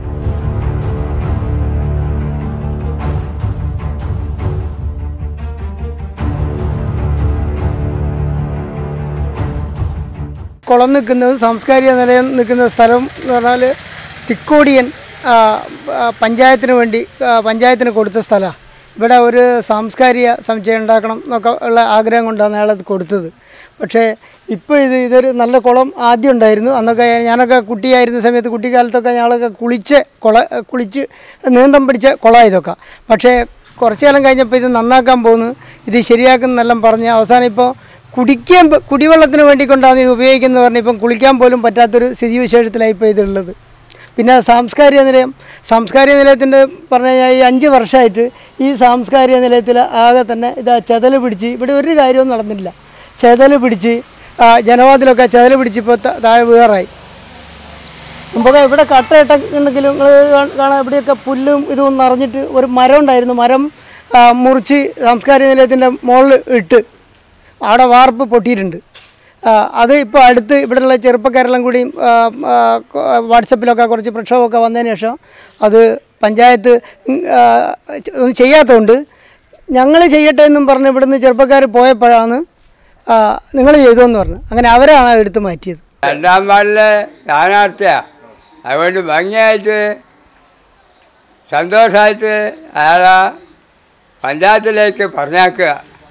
M: കുളം നിൽക്കുന്നത് സാംസ്കാരിക നിലയം നിൽക്കുന്ന സ്ഥലം എന്ന് പറഞ്ഞാൽ തിക്കോടിയൻ ആ, ആ, പഞ്ചായത്തിന് വേണ്ടി ആ, പഞ്ചായത്തിന് കൊടുത്ത സ്ഥലമാണ് ഇവിടെ ഒരു സാംസ്കാരിക സമുച്ചയം ഉണ്ടാക്കണം എന്നൊക്കെ ഉള്ള ആഗ്രഹം കൊണ്ടാണ് അയാളത് കൊടുത്തത് പക്ഷേ ഇപ്പോൾ ഇത് ഇതൊരു നല്ല കുളം ആദ്യം ഉണ്ടായിരുന്നു അന്നൊക്കെ ഞാനൊക്കെ കുട്ടിയായിരുന്ന സമയത്ത് കുട്ടിക്കാലത്തൊക്കെ ഞങ്ങളൊക്കെ കുളിച്ച് കുള കുളിച്ച് നീന്തം പിടിച്ച കുളം ഇതൊക്കെ പക്ഷേ കുറച്ചു കാലം കഴിഞ്ഞപ്പോൾ ഇത് നന്നാക്കാൻ പോകുന്നു ഇത് ശരിയാക്കുന്നെല്ലാം പറഞ്ഞ് അവസാനം ഇപ്പോൾ കുടിക്കാൻ പ- കുടിവെള്ളത്തിന് വേണ്ടി കൊണ്ടാണ് ഇത് ഉപയോഗിക്കുന്നത് പറഞ്ഞാൽ ഇപ്പം കുളിക്കാൻ പോലും പറ്റാത്തൊരു സ്ഥിതിവിശേഷത്തിലായി ഇപ്പോൾ ഇതുള്ളത് പിന്നെ സാംസ്കാരിക നിലയം സാംസ്കാരിക നിലയത്തിൻ്റെ പറഞ്ഞു കഴിഞ്ഞാൽ ഈ അഞ്ച് വർഷമായിട്ട് ഈ സാംസ്കാരിക നിലയത്തിൽ ആകെ തന്നെ ഇതാ ചെതൽ പിടിച്ച് ഇവിടെ ഒരു കാര്യവും നടന്നില്ല ചെതൽ പിടിച്ച് ആ, ജനവാതിലൊക്കെ ചെതൽ പിടിച്ച് ഇപ്പോൾ ത- താഴെ വീറായി മുമ്പൊക്കെ ഇവിടെ കട്ടയിട്ട ഉണ്ടെങ്കിലും നിങ്ങൾ കാണാൻ ഇവിടെയൊക്കെ പുല്ലും ഇതും നിറഞ്ഞിട്ട് ഒരു മരം ഉണ്ടായിരുന്നു മരം ആ, മുറിച്ച് സാംസ്കാരിക നിലയത്തിൻ്റെ മുകളിൽ ഇട്ട് അവിടെ വാർപ്പ് പൊട്ടിയിട്ടുണ്ട് ആ, അത് ഇപ്പോൾ അടുത്ത് ഇവിടെയുള്ള ചെറുപ്പക്കാരെല്ലാം കൂടി ആ, ആ, കൊ- വാട്സപ്പിലൊക്കെ കുറച്ച് പ്രക്ഷോഭമൊക്കെ വന്നതിന് ശേഷം അത് പഞ്ചായത്ത് ഉം, ആ, ഒന്നും ചെയ്യാത്തതുകൊണ്ട് ഞങ്ങൾ ചെയ്യട്ടെ എന്നും പറഞ്ഞ് ഇവിടുന്ന് ചെറുപ്പക്കാർ പോയപ്പോഴാണ് നിങ്ങൾ ചെയ്തു എന്ന് പറഞ്ഞു അങ്ങനെ അവരാണ് അത് എടുത്ത് മാറ്റിയത്
N: രണ്ടാം വാർഡിലെ സ്ഥാനാർത്ഥിയാ അതുകൊണ്ട് ഭംഗിയായിട്ട് സന്തോഷമായിട്ട് അയാളെ പഞ്ചായത്തിലേക്ക് പറഞ്ഞേക്കുക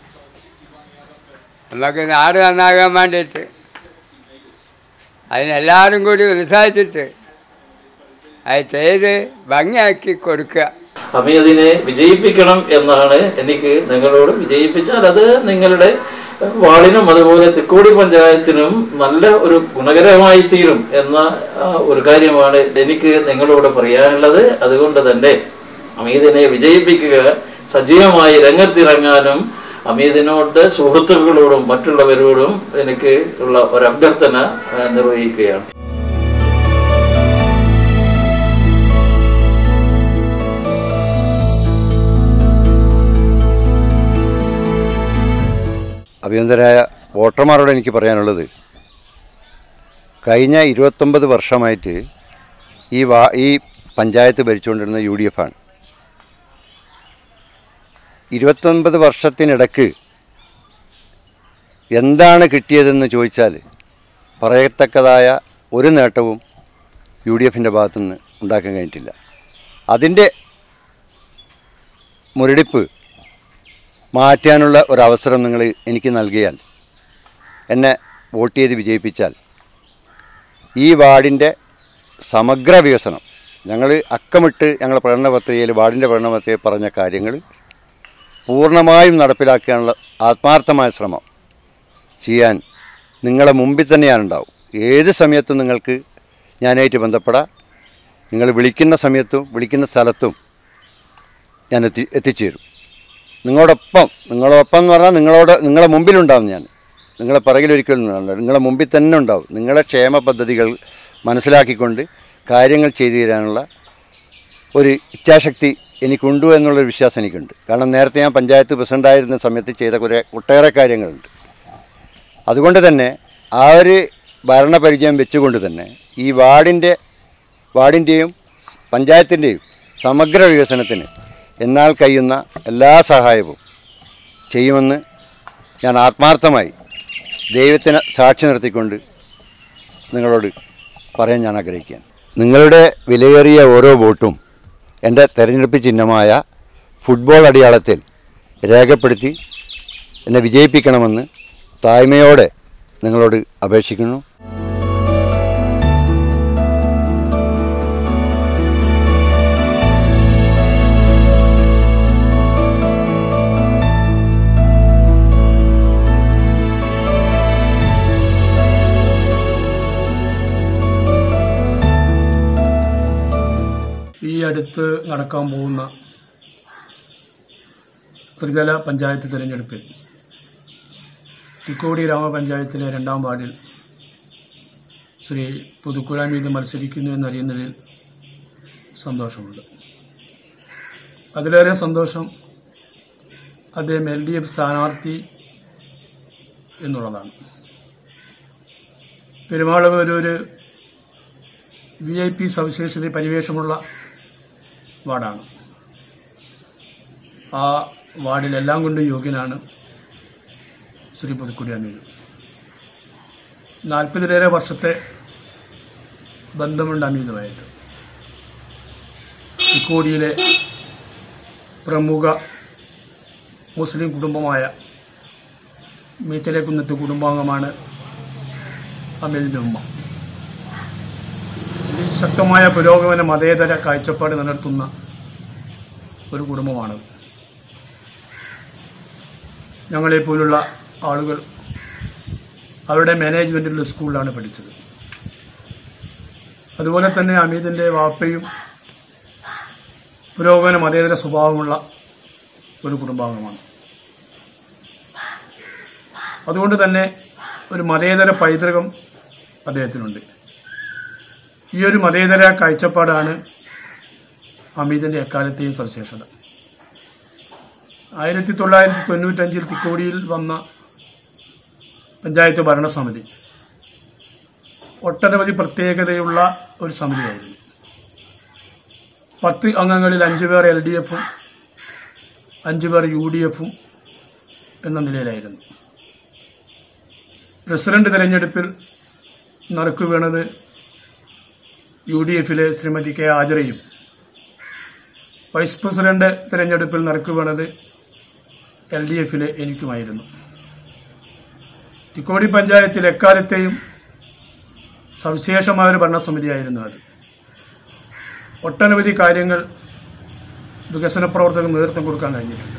N: നമുക്ക് നാട് നന്നാകാൻ വേണ്ടിയിട്ട് അതിനെല്ലാവരും കൂടി ഉത്സാഹിച്ചിട്ട് അത് ചെയ്ത് ഭംഗിയാക്കി കൊടുക്കുക
O: ഹമീദിനെ വിജയിപ്പിക്കണം എന്നാണ് എനിക്ക് നിങ്ങളോട് വിജയിപ്പിച്ചാൽ അത് നിങ്ങളുടെ വാളിനും അതുപോലെ തിക്കോടി പഞ്ചായത്തിനും നല്ല ഒരു ഗുണകരമായി തീരും എന്ന ആ, ഒരു കാര്യമാണ് എനിക്ക് നിങ്ങളോട് പറയാനുള്ളത് അതുകൊണ്ട് തന്നെ അമീദിനെ വിജയിപ്പിക്കുക സജീവമായി രംഗത്തിറങ്ങാനും അമീദിനോട് സുഹൃത്തുക്കളോടും മറ്റുള്ളവരോടും എനിക്ക് ഉള്ള ഒരു അഭ്യർത്ഥന ആ, നിർവഹിക്കുകയാണ്
B: അഭിനന്ദരായ വോട്ടർമാരോട് എനിക്ക് പറയാനുള്ളത് കഴിഞ്ഞ ഇരുപത്തൊമ്പത് വർഷമായിട്ട് ഈ വാ ഈ പഞ്ചായത്ത് ഭരിച്ചുകൊണ്ടിരുന്ന യു ഡി എഫ് ആണ് ഇരുപത്തൊൻപത് വർഷത്തിനിടക്ക് എന്താണ് കിട്ടിയതെന്ന് ചോദിച്ചാൽ പറയത്തക്കതായ ഒരു നേട്ടവും യു ഡി എഫിൻ്റെ ഭാഗത്തുനിന്ന് ഉണ്ടാക്കാൻ കഴിഞ്ഞിട്ടില്ല അതിൻ്റെ മുരടിപ്പ് മാറ്റാനുള്ള ഒരവസരം നിങ്ങൾ എനിക്ക് നൽകിയാൽ എന്നെ വോട്ട് ചെയ്ത് വിജയിപ്പിച്ചാൽ ഈ വാർഡിൻ്റെ സമഗ്ര വികസനം ഞങ്ങൾ അക്കമിട്ട് ഞങ്ങൾ പ്രകടന പത്രികയിൽ വാർഡിൻ്റെ പ്രകടന പത്രികയിൽ പറഞ്ഞ കാര്യങ്ങൾ പൂർണ്ണമായും നടപ്പിലാക്കാനുള്ള ആത്മാർത്ഥമായ ശ്രമം ചെയ്യാൻ നിങ്ങളെ മുമ്പിൽ തന്നെ ഞാനുണ്ടാവും ഏത് സമയത്തും നിങ്ങൾക്ക് ഞാനായിട്ട് ബന്ധപ്പെടാം നിങ്ങൾ വിളിക്കുന്ന സമയത്തും വിളിക്കുന്ന സ്ഥലത്തും ഞാൻ എത്തി എത്തിച്ചേരും നിങ്ങളോടൊപ്പം നിങ്ങളോടൊപ്പം എന്ന് പറഞ്ഞാൽ നിങ്ങളോട് നിങ്ങളെ മുമ്പിലുണ്ടാവും ഞാൻ നിങ്ങളെ പിറകിലൊരിക്കലും ഉണ്ടാവില്ല നിങ്ങളെ മുമ്പിൽ തന്നെ ഉണ്ടാവും നിങ്ങളെ ക്ഷേമ പദ്ധതികൾ മനസ്സിലാക്കിക്കൊണ്ട് കാര്യങ്ങൾ ചെയ്തു തരാനുള്ള ഒരു ഇച്ഛാശക്തി എനിക്കുണ്ടു എന്നുള്ളൊരു വിശ്വാസം എനിക്കുണ്ട് കാരണം നേരത്തെ ഞാൻ പഞ്ചായത്ത് പ്രസിഡൻ്റായിരുന്ന സമയത്ത് ചെയ്ത കുറേ ഒട്ടേറെ കാര്യങ്ങളുണ്ട് അതുകൊണ്ട് തന്നെ ആ ഒരു ഭരണപരിചയം വെച്ചുകൊണ്ട് തന്നെ ഈ വാർഡിൻ്റെ വാർഡിൻ്റെയും പഞ്ചായത്തിൻ്റെയും സമഗ്ര വികസനത്തിന് എന്നാൽ കഴിയുന്ന എല്ലാ സഹായവും ചെയ്യുമെന്ന് ഞാൻ ആത്മാർത്ഥമായി ദൈവത്തിന് സാക്ഷി നിർത്തിക്കൊണ്ട് നിങ്ങളോട് പറയാൻ ഞാൻ ആഗ്രഹിക്കുകയാണ് നിങ്ങളുടെ വിലയേറിയ ഓരോ വോട്ടും എൻ്റെ തെരഞ്ഞെടുപ്പ് ചിഹ്നമായ ഫുട്ബോൾ അടിയാളത്തിൽ രേഖപ്പെടുത്തി എന്നെ വിജയിപ്പിക്കണമെന്ന് താഴ്മയോടെ നിങ്ങളോട് അപേക്ഷിക്കുന്നു
P: ഈ അടുത്ത് നടക്കാൻ പോകുന്ന ത്രിതല പഞ്ചായത്ത് തിരഞ്ഞെടുപ്പിൽ തിക്കോടി ഗ്രാമപഞ്ചായത്തിലെ രണ്ടാം വാർഡിൽ ശ്രീ പുതുക്കുഴാമീത് മത്സരിക്കുന്നു എന്നറിയുന്നതിൽ സന്തോഷമുണ്ട് അതിലേറെ സന്തോഷം അദ്ദേഹം എൽ ഡി എഫ് സ്ഥാനാർത്ഥി എന്നുള്ളതാണ് പെരുമാളൂരൊരു വി ഐ പി സവിശേഷത പരിവേഷമുള്ള വാർഡാണ് ആ വാർഡിലെല്ലാം കൊണ്ടും യോഗ്യനാണ് ശ്രീ പുതുക്കുടി അമീർ നാൽപ്പതിലേറെ വർഷത്തെ ബന്ധമുണ്ട് അമീതുമായിട്ട് ഇക്കോടിയിലെ പ്രമുഖ മുസ്ലിം കുടുംബമായ മീത്തലേക്കുന്നത്ത് കുടുംബാംഗമാണ് അമീദിൻ്റെ ഉമ്മ ശക്തമായ പുരോഗമന മതേതര കാഴ്ചപ്പാട് നിലനിർത്തുന്ന ഒരു കുടുംബമാണ് ഞങ്ങളെപ്പോലുള്ള ആളുകൾ അവരുടെ മാനേജ്മെൻറ്റിലുള്ള സ്കൂളിലാണ് പഠിച്ചത് അതുപോലെ തന്നെ അമീദിൻ്റെ വാപ്പയും പുരോഗമന മതേതര സ്വഭാവമുള്ള ഒരു കുടുംബാംഗമാണ് അതുകൊണ്ട് തന്നെ ഒരു മതേതര പൈതൃകം അദ്ദേഹത്തിനുണ്ട് ഈ ഒരു മതേതര കാഴ്ചപ്പാടാണ് അമീദിൻ്റെ എക്കാലത്തെയും സവിശേഷത ആയിരത്തി തൊള്ളായിരത്തി തൊണ്ണൂറ്റഞ്ചിൽ തിക്കോടിയിൽ വന്ന പഞ്ചായത്ത് ഭരണസമിതി ഒട്ടനവധി പ്രത്യേകതയുള്ള ഒരു സമിതിയായിരുന്നു പത്ത് അംഗങ്ങളിൽ അഞ്ചു പേർ എൽ ഡി എഫും അഞ്ചു പേർ യു ഡി എഫും എന്ന നിലയിലായിരുന്നു പ്രസിഡന്റ് തിരഞ്ഞെടുപ്പിൽ നറുക്കു വീണത് യു ഡി എഫിലെ ശ്രീമതി കെ ആചരയും വൈസ് പ്രസിഡന്റ് തിരഞ്ഞെടുപ്പിൽ നറുക്കു വീണത് എൽ ഡി എഫിലെ എനിക്കുമായിരുന്നു തിക്കോടി പഞ്ചായത്തിൽ എക്കാലത്തെയും സവിശേഷമായ ഒരു ഭരണസമിതിയായിരുന്നു അത് ഒട്ടനവധി കാര്യങ്ങൾ വികസന പ്രവർത്തകർ നേതൃത്വം കൊടുക്കാൻ കഴിഞ്ഞിട്ടുണ്ട്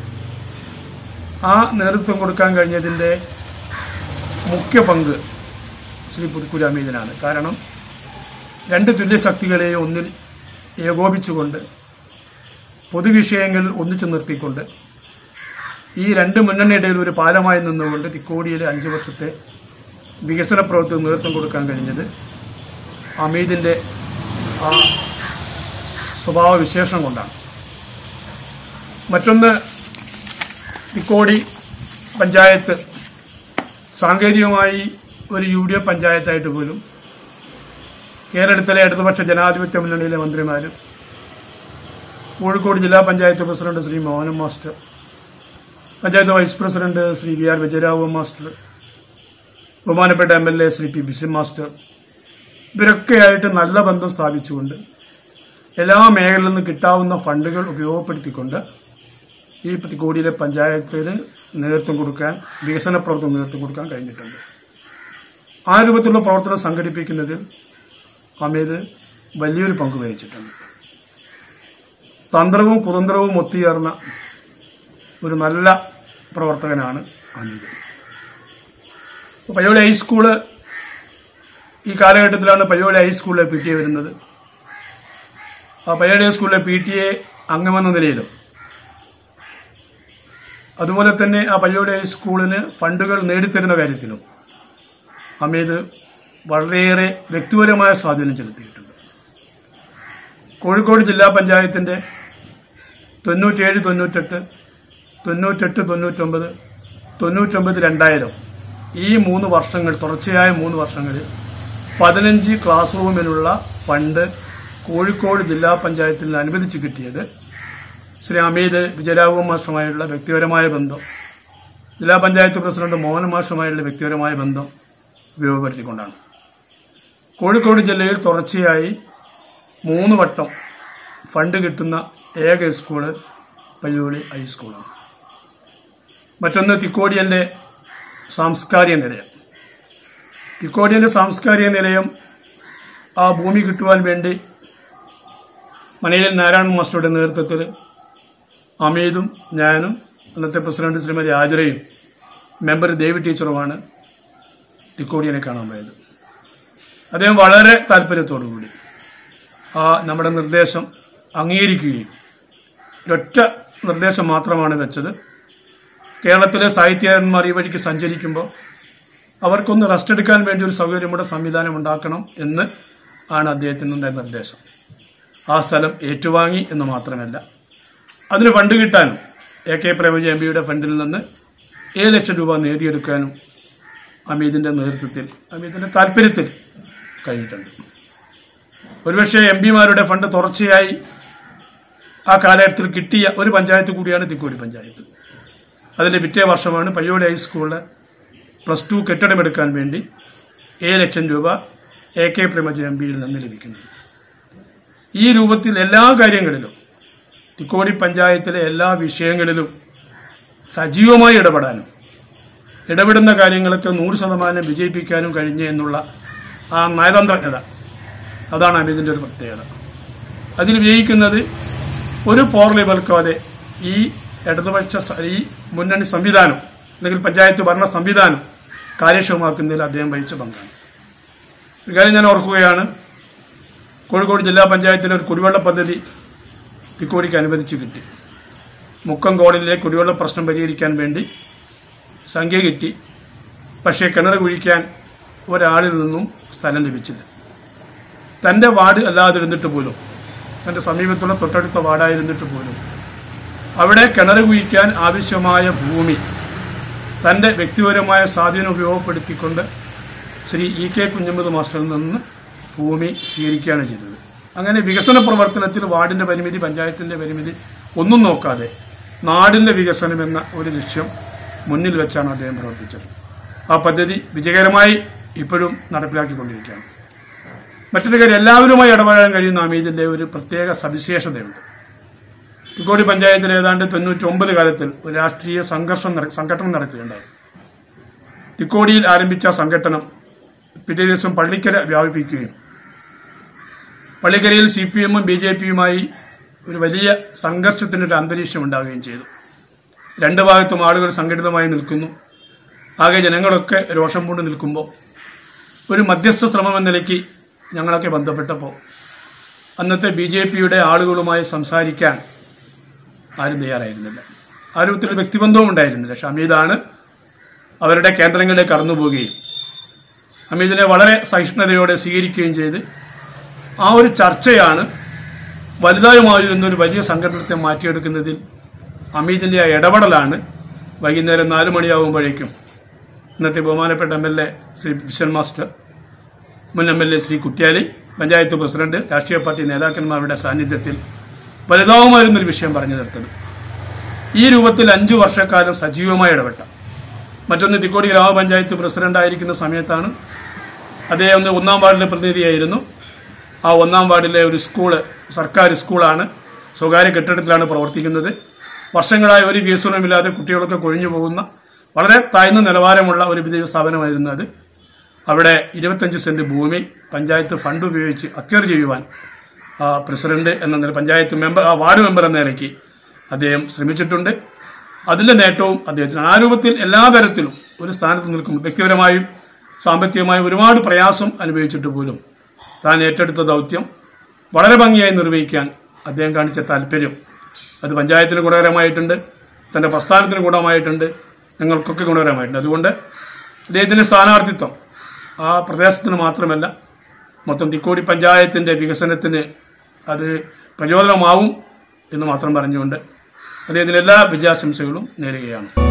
P: ആ നേതൃത്വം കൊടുക്കാൻ കഴിഞ്ഞതിൻ്റെ മുഖ്യ പങ്ക് ശ്രീ പുതുക്കുരി അമീദിനാണ് കാരണം രണ്ട് തുല്യശക്തികളെയും ഒന്നിൽ ഏകോപിച്ചുകൊണ്ട് പൊതുവിഷയങ്ങളിൽ ഒന്നിച്ചു നിർത്തിക്കൊണ്ട് ഈ രണ്ട് മുന്നണിയിടയിൽ ഒരു പാലമായി നിന്നുകൊണ്ട് തിക്കോടിയിലെ അഞ്ച് വർഷത്തെ വികസന പ്രവർത്തനം നേതൃത്വം കൊടുക്കാൻ കഴിഞ്ഞത് അമീദിൻ്റെ ആ സ്വഭാവ വിശേഷം കൊണ്ടാണ് മറ്റൊന്ന് തിക്കോടി പഞ്ചായത്ത് സാങ്കേതികമായി ഒരു യു ഡി എഫ് പഞ്ചായത്തായിട്ട് പോലും കേരളത്തിലെ ഇടതുപക്ഷ ജനാധിപത്യ മുന്നണിയിലെ മന്ത്രിമാരും കോഴിക്കോട് ജില്ലാ panchayat president Shri Mohanan master panchayat vice president Shri V R Vijayaraghavan master ബഹുമാനപ്പെട്ട M L A Shri P ബിസിം മാസ്റ്റർ ഇവരൊക്കെയായിട്ട് നല്ല ബന്ധം സ്ഥാപിച്ചുകൊണ്ട് എല്ലാ മേഖലയിൽ നിന്ന് കിട്ടാവുന്ന ഫണ്ടുകൾ ഉപയോഗപ്പെടുത്തിക്കൊണ്ട് ഈ കോടിയിലെ പഞ്ചായത്തിന് നേതൃത്വം കൊടുക്കാൻ വികസന പ്രവർത്തനം നേതൃത്വം കൊടുക്കാൻ കഴിഞ്ഞിട്ടുണ്ട് ആ രൂപത്തിലുള്ള പ്രവർത്തനം സംഘടിപ്പിക്കുന്നതിൽ അമീത് വലിയൊരു പങ്ക് വഹിച്ചിട്ടുണ്ട് തന്ത്രവും കുതന്ത്രവും ഒത്തുചേർന്ന ഒരു നല്ല പ്രവർത്തകനാണ് അമീത് പയ്യോളി ഹൈസ്കൂള് ഈ കാലഘട്ടത്തിലാണ് പയ്യോളി ഹൈസ്കൂളിലെ പി ടി എ വരുന്നത് ആ പയ്യോളി ഹൈസ്കൂളിലെ പി ടി എ അംഗമെന്ന നിലയിലും അതുപോലെ തന്നെ ആ പയ്യോളി ഹൈസ്കൂളിന് ഫണ്ടുകൾ നേടിത്തരുന്ന കാര്യത്തിലും ഹമീദ് വളരെയേറെ വ്യക്തിപരമായ സ്വാധീനം ചെലുത്തിയിട്ടുണ്ട് കോഴിക്കോട് ജില്ലാ പഞ്ചായത്തിൻ്റെ തൊണ്ണൂറ്റേഴ് തൊണ്ണൂറ്റെട്ട് തൊണ്ണൂറ്റെട്ട് തൊണ്ണൂറ്റൊമ്പത് തൊണ്ണൂറ്റൊമ്പത് രണ്ടായിരം ഈ മൂന്ന് വർഷങ്ങൾ തുടർച്ചയായ മൂന്ന് വർഷങ്ങളിൽ പതിനഞ്ച് ക്ലാസ് റൂമിനുള്ള ഫണ്ട് കോഴിക്കോട് ജില്ലാ പഞ്ചായത്തിൽ നിന്ന് അനുവദിച്ച് കിട്ടിയത് ശ്രീ അമീദ് വിജയരാഘവ മാഷുമായുള്ള വ്യക്തിപരമായ ബന്ധം ജില്ലാ പഞ്ചായത്ത് പ്രസിഡന്റ് മോഹൻ മാഷുമായുള്ള വ്യക്തിപരമായ ബന്ധം ഉപയോഗപ്പെടുത്തിക്കൊണ്ടാണ് കോഴിക്കോട് ജില്ലയിൽ തുടർച്ചയായി മൂന്ന് വട്ടം ഫണ്ട് കിട്ടുന്ന ഏക സ്കൂള് പയ്യോളി ഹൈസ്കൂളാണ് മറ്റൊന്ന് തിക്കോടിയൻ്റെ സാംസ്കാരിക നിലയം തിക്കോടിയൻ്റെ സാംസ്കാരിക നിലയം ആ ഭൂമി കിട്ടുവാൻ വേണ്ടി മനയിൽ നാരായണ മാസ്റ്ററുടെ നേതൃത്വത്തിൽ അമീദും ഞാനും അന്നത്തെ പ്രസിഡന്റ് ശ്രീമതി ആജറയും മെമ്പർ ദേവി ടീച്ചറുമാണ് തിക്കോടിയനെ കാണാൻ പോയത് അദ്ദേഹം വളരെ താല്പര്യത്തോടു കൂടി ആ നമ്മുടെ നിർദ്ദേശം അംഗീകരിക്കുകയും ഒരൊറ്റ നിർദ്ദേശം മാത്രമാണ് വെച്ചത് കേരളത്തിലെ സാഹിത്യകാരന്മാർ ഈ വഴിക്ക് സഞ്ചരിക്കുമ്പോൾ അവർക്കൊന്ന് റെസ്റ്റ് എടുക്കാൻ വേണ്ടി ഒരു സൗകര്യമുള്ള സംവിധാനം ഉണ്ടാക്കണം എന്ന് ആണ് അദ്ദേഹത്തിൻ്റെ നിർദ്ദേശം ആ സ്ഥലം ഏറ്റുവാങ്ങി എന്ന് മാത്രമല്ല അതിന് ഫണ്ട് കിട്ടാനും എ കെ പ്രേമജി എം പിയുടെ ഫണ്ടിൽ നിന്ന് ഏഴ് ലക്ഷം രൂപ നേടിയെടുക്കാനും അമീദിൻ്റെ നേതൃത്വത്തിൽ അമീദിൻ്റെ താല്പര്യത്തിൽ കഴിഞ്ഞിട്ടുണ്ട് ഒരുപക്ഷെ എം പിമാരുടെ ഫണ്ട് തുടർച്ചയായി ആ കാലഘട്ടത്തിൽ കിട്ടിയ ഒരു പഞ്ചായത്ത് കൂടിയാണ് തിക്കോടി പഞ്ചായത്ത് അതിൻ്റെ പിറ്റേ വർഷമാണ് പയ്യോളി ഹൈസ്കൂളിൽ പ്ലസ് ടു കെട്ടിടമെടുക്കാൻ വേണ്ടി ഏഴ് ലക്ഷം രൂപ എ കെ പ്രേമജി എം പിയിൽ നിന്ന് ലഭിക്കുന്നത് ഈ രൂപത്തിൽ എല്ലാ കാര്യങ്ങളിലും തിക്കോടി പഞ്ചായത്തിലെ എല്ലാ വിഷയങ്ങളിലും സജീവമായി ഇടപെടാനും ഇടപെടുന്ന കാര്യങ്ങളൊക്കെ നൂറ് ശതമാനം വിജയിപ്പിക്കാനും കഴിഞ്ഞു എന്നുള്ള ആ നയതന്ത്രജ്ഞത അതാണ് അമിതിൻ്റെ ഒരു പ്രത്യേകത അതിൽ വിജയിക്കുന്നത് ഒരു പോർലിവൽക്കാതെ ഈ ഇടതുപക്ഷ സ- ഈ മുന്നണി സംവിധാനം അല്ലെങ്കിൽ പഞ്ചായത്ത് ഭരണ സംവിധാനം കാര്യക്ഷമമാക്കുന്നതിൽ അദ്ദേഹം വഹിച്ച പങ്കാണ് ഒരു കാര്യം ഞാൻ ഓർക്കുകയാണ് കോഴിക്കോട് ജില്ലാ പഞ്ചായത്തിലെ ഒരു കുടിവെള്ള പദ്ധതി തിക്കോടിക്ക് അനുവദിച്ച് കിട്ടി മുക്കം കോടതിയിലെ കുടിവെള്ള പ്രശ്നം പരിഹരിക്കാൻ വേണ്ടി സംഖ്യ കിട്ടി പക്ഷേ കിണർ കുഴിക്കാൻ ഒരാളിൽ നിന്നും സ്ഥലം ലഭിച്ചില്ല തൻ്റെ വാർഡ് അല്ലാതിരുന്നിട്ട് പോലും തൻ്റെ സമീപത്തുള്ള തൊട്ടടുത്ത വാർഡായിരുന്നിട്ട് പോലും അവിടെ കിണർ കുഴിക്കാൻ ആവശ്യമായ ഭൂമി തൻ്റെ വ്യക്തിപരമായ സ്വാധീനം ഉപയോഗപ്പെടുത്തിക്കൊണ്ട് ശ്രീ ഇ കെ കുഞ്ഞമ്മദ് മാസ്റ്ററിൽ നിന്ന് ഭൂമി സ്വീകരിക്കുകയാണ് ചെയ്തത് അങ്ങനെ വികസന പ്രവർത്തനത്തിൽ വാർഡിൻ്റെ പരിമിതി പഞ്ചായത്തിൻ്റെ പരിമിതി ഒന്നും നോക്കാതെ നാടിൻ്റെ വികസനം എന്ന ഒരു ലക്ഷ്യം മുന്നിൽ വെച്ചാണ് അദ്ദേഹം പ്രവർത്തിച്ചത് ആ പദ്ധതി വിജയകരമായി ഇപ്പോഴും നടപ്പിലാക്കിക്കൊണ്ടിരിക്കുകയാണ് മറ്റൊരു കാര്യം എല്ലാവരുമായി ഇടപെടാൻ കഴിയുന്ന അമീദിൻ്റെ ഒരു പ്രത്യേക സവിശേഷതയുണ്ട് തിക്കോടി പഞ്ചായത്തിൽ ഏതാണ്ട് തൊണ്ണൂറ്റി ഒമ്പത് കാലത്തിൽ ഒരു രാഷ്ട്രീയ സംഘർഷം നട- സംഘടന നടക്കുകയുണ്ടായി തിക്കോടിയിൽ ആരംഭിച്ച സംഘടനം പിറ്റേ ദിവസം പള്ളിക്കര വ്യാപിപ്പിക്കുകയും പള്ളിക്കരയിൽ സി പി എമ്മും ബി ജെ പിയുമായി ഒരു വലിയ സംഘർഷത്തിനൊരു അന്തരീക്ഷം ഉണ്ടാവുകയും ചെയ്തു രണ്ട് ഭാഗത്തും ആളുകൾ സംഘടിതമായി നിൽക്കുന്നു ആകെ ജനങ്ങളൊക്കെ രോഷം പൂണ്ട് നിൽക്കുമ്പോൾ ഒരു മധ്യസ്ഥ ശ്രമം എന്ന നിലയ്ക്ക് ഞങ്ങളൊക്കെ ബന്ധപ്പെട്ടപ്പോൾ അന്നത്തെ ബി ജെ പിയുടെ ആളുകളുമായി സംസാരിക്കാൻ ആരും തയ്യാറായിരുന്നില്ല ആ രൂപത്തിൽ വ്യക്തിബന്ധവും ഉണ്ടായിരുന്നില്ല ഷമീദാണ് അവരുടെ കേന്ദ്രങ്ങളിലേക്ക് കടന്നു പോവുകയും ഹമീദിനെ വളരെ സഹിഷ്ണുതയോടെ സ്വീകരിക്കുകയും ചെയ്ത് ആ ഒരു ചർച്ചയാണ് വലുതായുമായിരുന്ന ഒരു വലിയ സംഘടനത്തെ മാറ്റിയെടുക്കുന്നതിൽ അമീദിൻ്റെ ആ ഇടപെടലാണ് വൈകുന്നേരം നാല് മണിയാകുമ്പോഴേക്കും ഇന്നത്തെ ബഹുമാനപ്പെട്ട M L A Shri Vishwan master മുൻ M L A Shri Kuttyali panchayat president രാഷ്ട്രീയ പാർട്ടി നേതാക്കന്മാരുടെ സാന്നിധ്യത്തിൽ വലുതാവുമായിരുന്നൊരു വിഷയം പറഞ്ഞു തീർത്തത് ഈ രൂപത്തിൽ അഞ്ചു വർഷക്കാലം സജീവമായി ഇടപെട്ട മറ്റൊന്ന് തിക്കോടി ഗ്രാമപഞ്ചായത്ത് പ്രസിഡന്റ് ആയിരിക്കുന്ന സമയത്താണ് അദ്ദേഹം ഒന്ന് ഒന്നാം വാർഡിലെ പ്രതിനിധിയായിരുന്നു ആ ഒന്നാം വാർഡിലെ ഒരു സ്കൂള് സർക്കാർ സ്കൂളാണ് സ്വകാര്യ കെട്ടിടത്തിലാണ് പ്രവർത്തിക്കുന്നത് വർഷങ്ങളായി ഒരു വികസനമില്ലാതെ കുട്ടികളൊക്കെ കൊഴിഞ്ഞു പോകുന്ന വളരെ താഴ്ന്ന നിലവാരമുള്ള ഒരു വിദ്യാഭ്യാസ സ്ഥാപനമായിരുന്നു അത് അവിടെ ഇരുപത്തഞ്ച് സെന്റ് ഭൂമി പഞ്ചായത്ത് ഫണ്ട് ഉപയോഗിച്ച് അക്വയർ ചെയ്യുവാൻ ആ പ്രസിഡന്റ് എന്ന നില പഞ്ചായത്ത് മെമ്പർ ആ വാർഡ് മെമ്പർ എന്ന നിലയ്ക്ക് അദ്ദേഹം ശ്രമിച്ചിട്ടുണ്ട് അതിന്റെ നേട്ടവും അദ്ദേഹത്തിന് ആ രൂപത്തിൽ എല്ലാ തരത്തിലും ഒരു സ്ഥാനത്ത് നിൽക്കും വ്യക്തിപരമായും സാമ്പത്തികമായും ഒരുപാട് പ്രയാസം അനുഭവിച്ചിട്ട് പോലും താൻ ഏറ്റെടുത്ത ദൗത്യം വളരെ ഭംഗിയായി നിർവഹിക്കാൻ അദ്ദേഹം കാണിച്ച താല്പര്യം അത് പഞ്ചായത്തിന് ഗുണകരമായിട്ടുണ്ട് തൻ്റെ പ്രസ്ഥാനത്തിന് ഗുണമായിട്ടുണ്ട് ഞങ്ങൾക്കൊക്കെ ഗുണകരമായിട്ടുണ്ട് അതുകൊണ്ട് അദ്ദേഹത്തിൻ്റെ സ്ഥാനാർത്ഥിത്വം ആ പ്രദേശത്തിന് മാത്രമല്ല മൊത്തം തിക്കോടി പഞ്ചായത്തിൻ്റെ വികസനത്തിന് അത് പ്രചോദനമാവും എന്ന് മാത്രം പറഞ്ഞുകൊണ്ട് അദ്ദേഹത്തിന് എല്ലാ വിജയാശംസകളും നേരുകയാണ്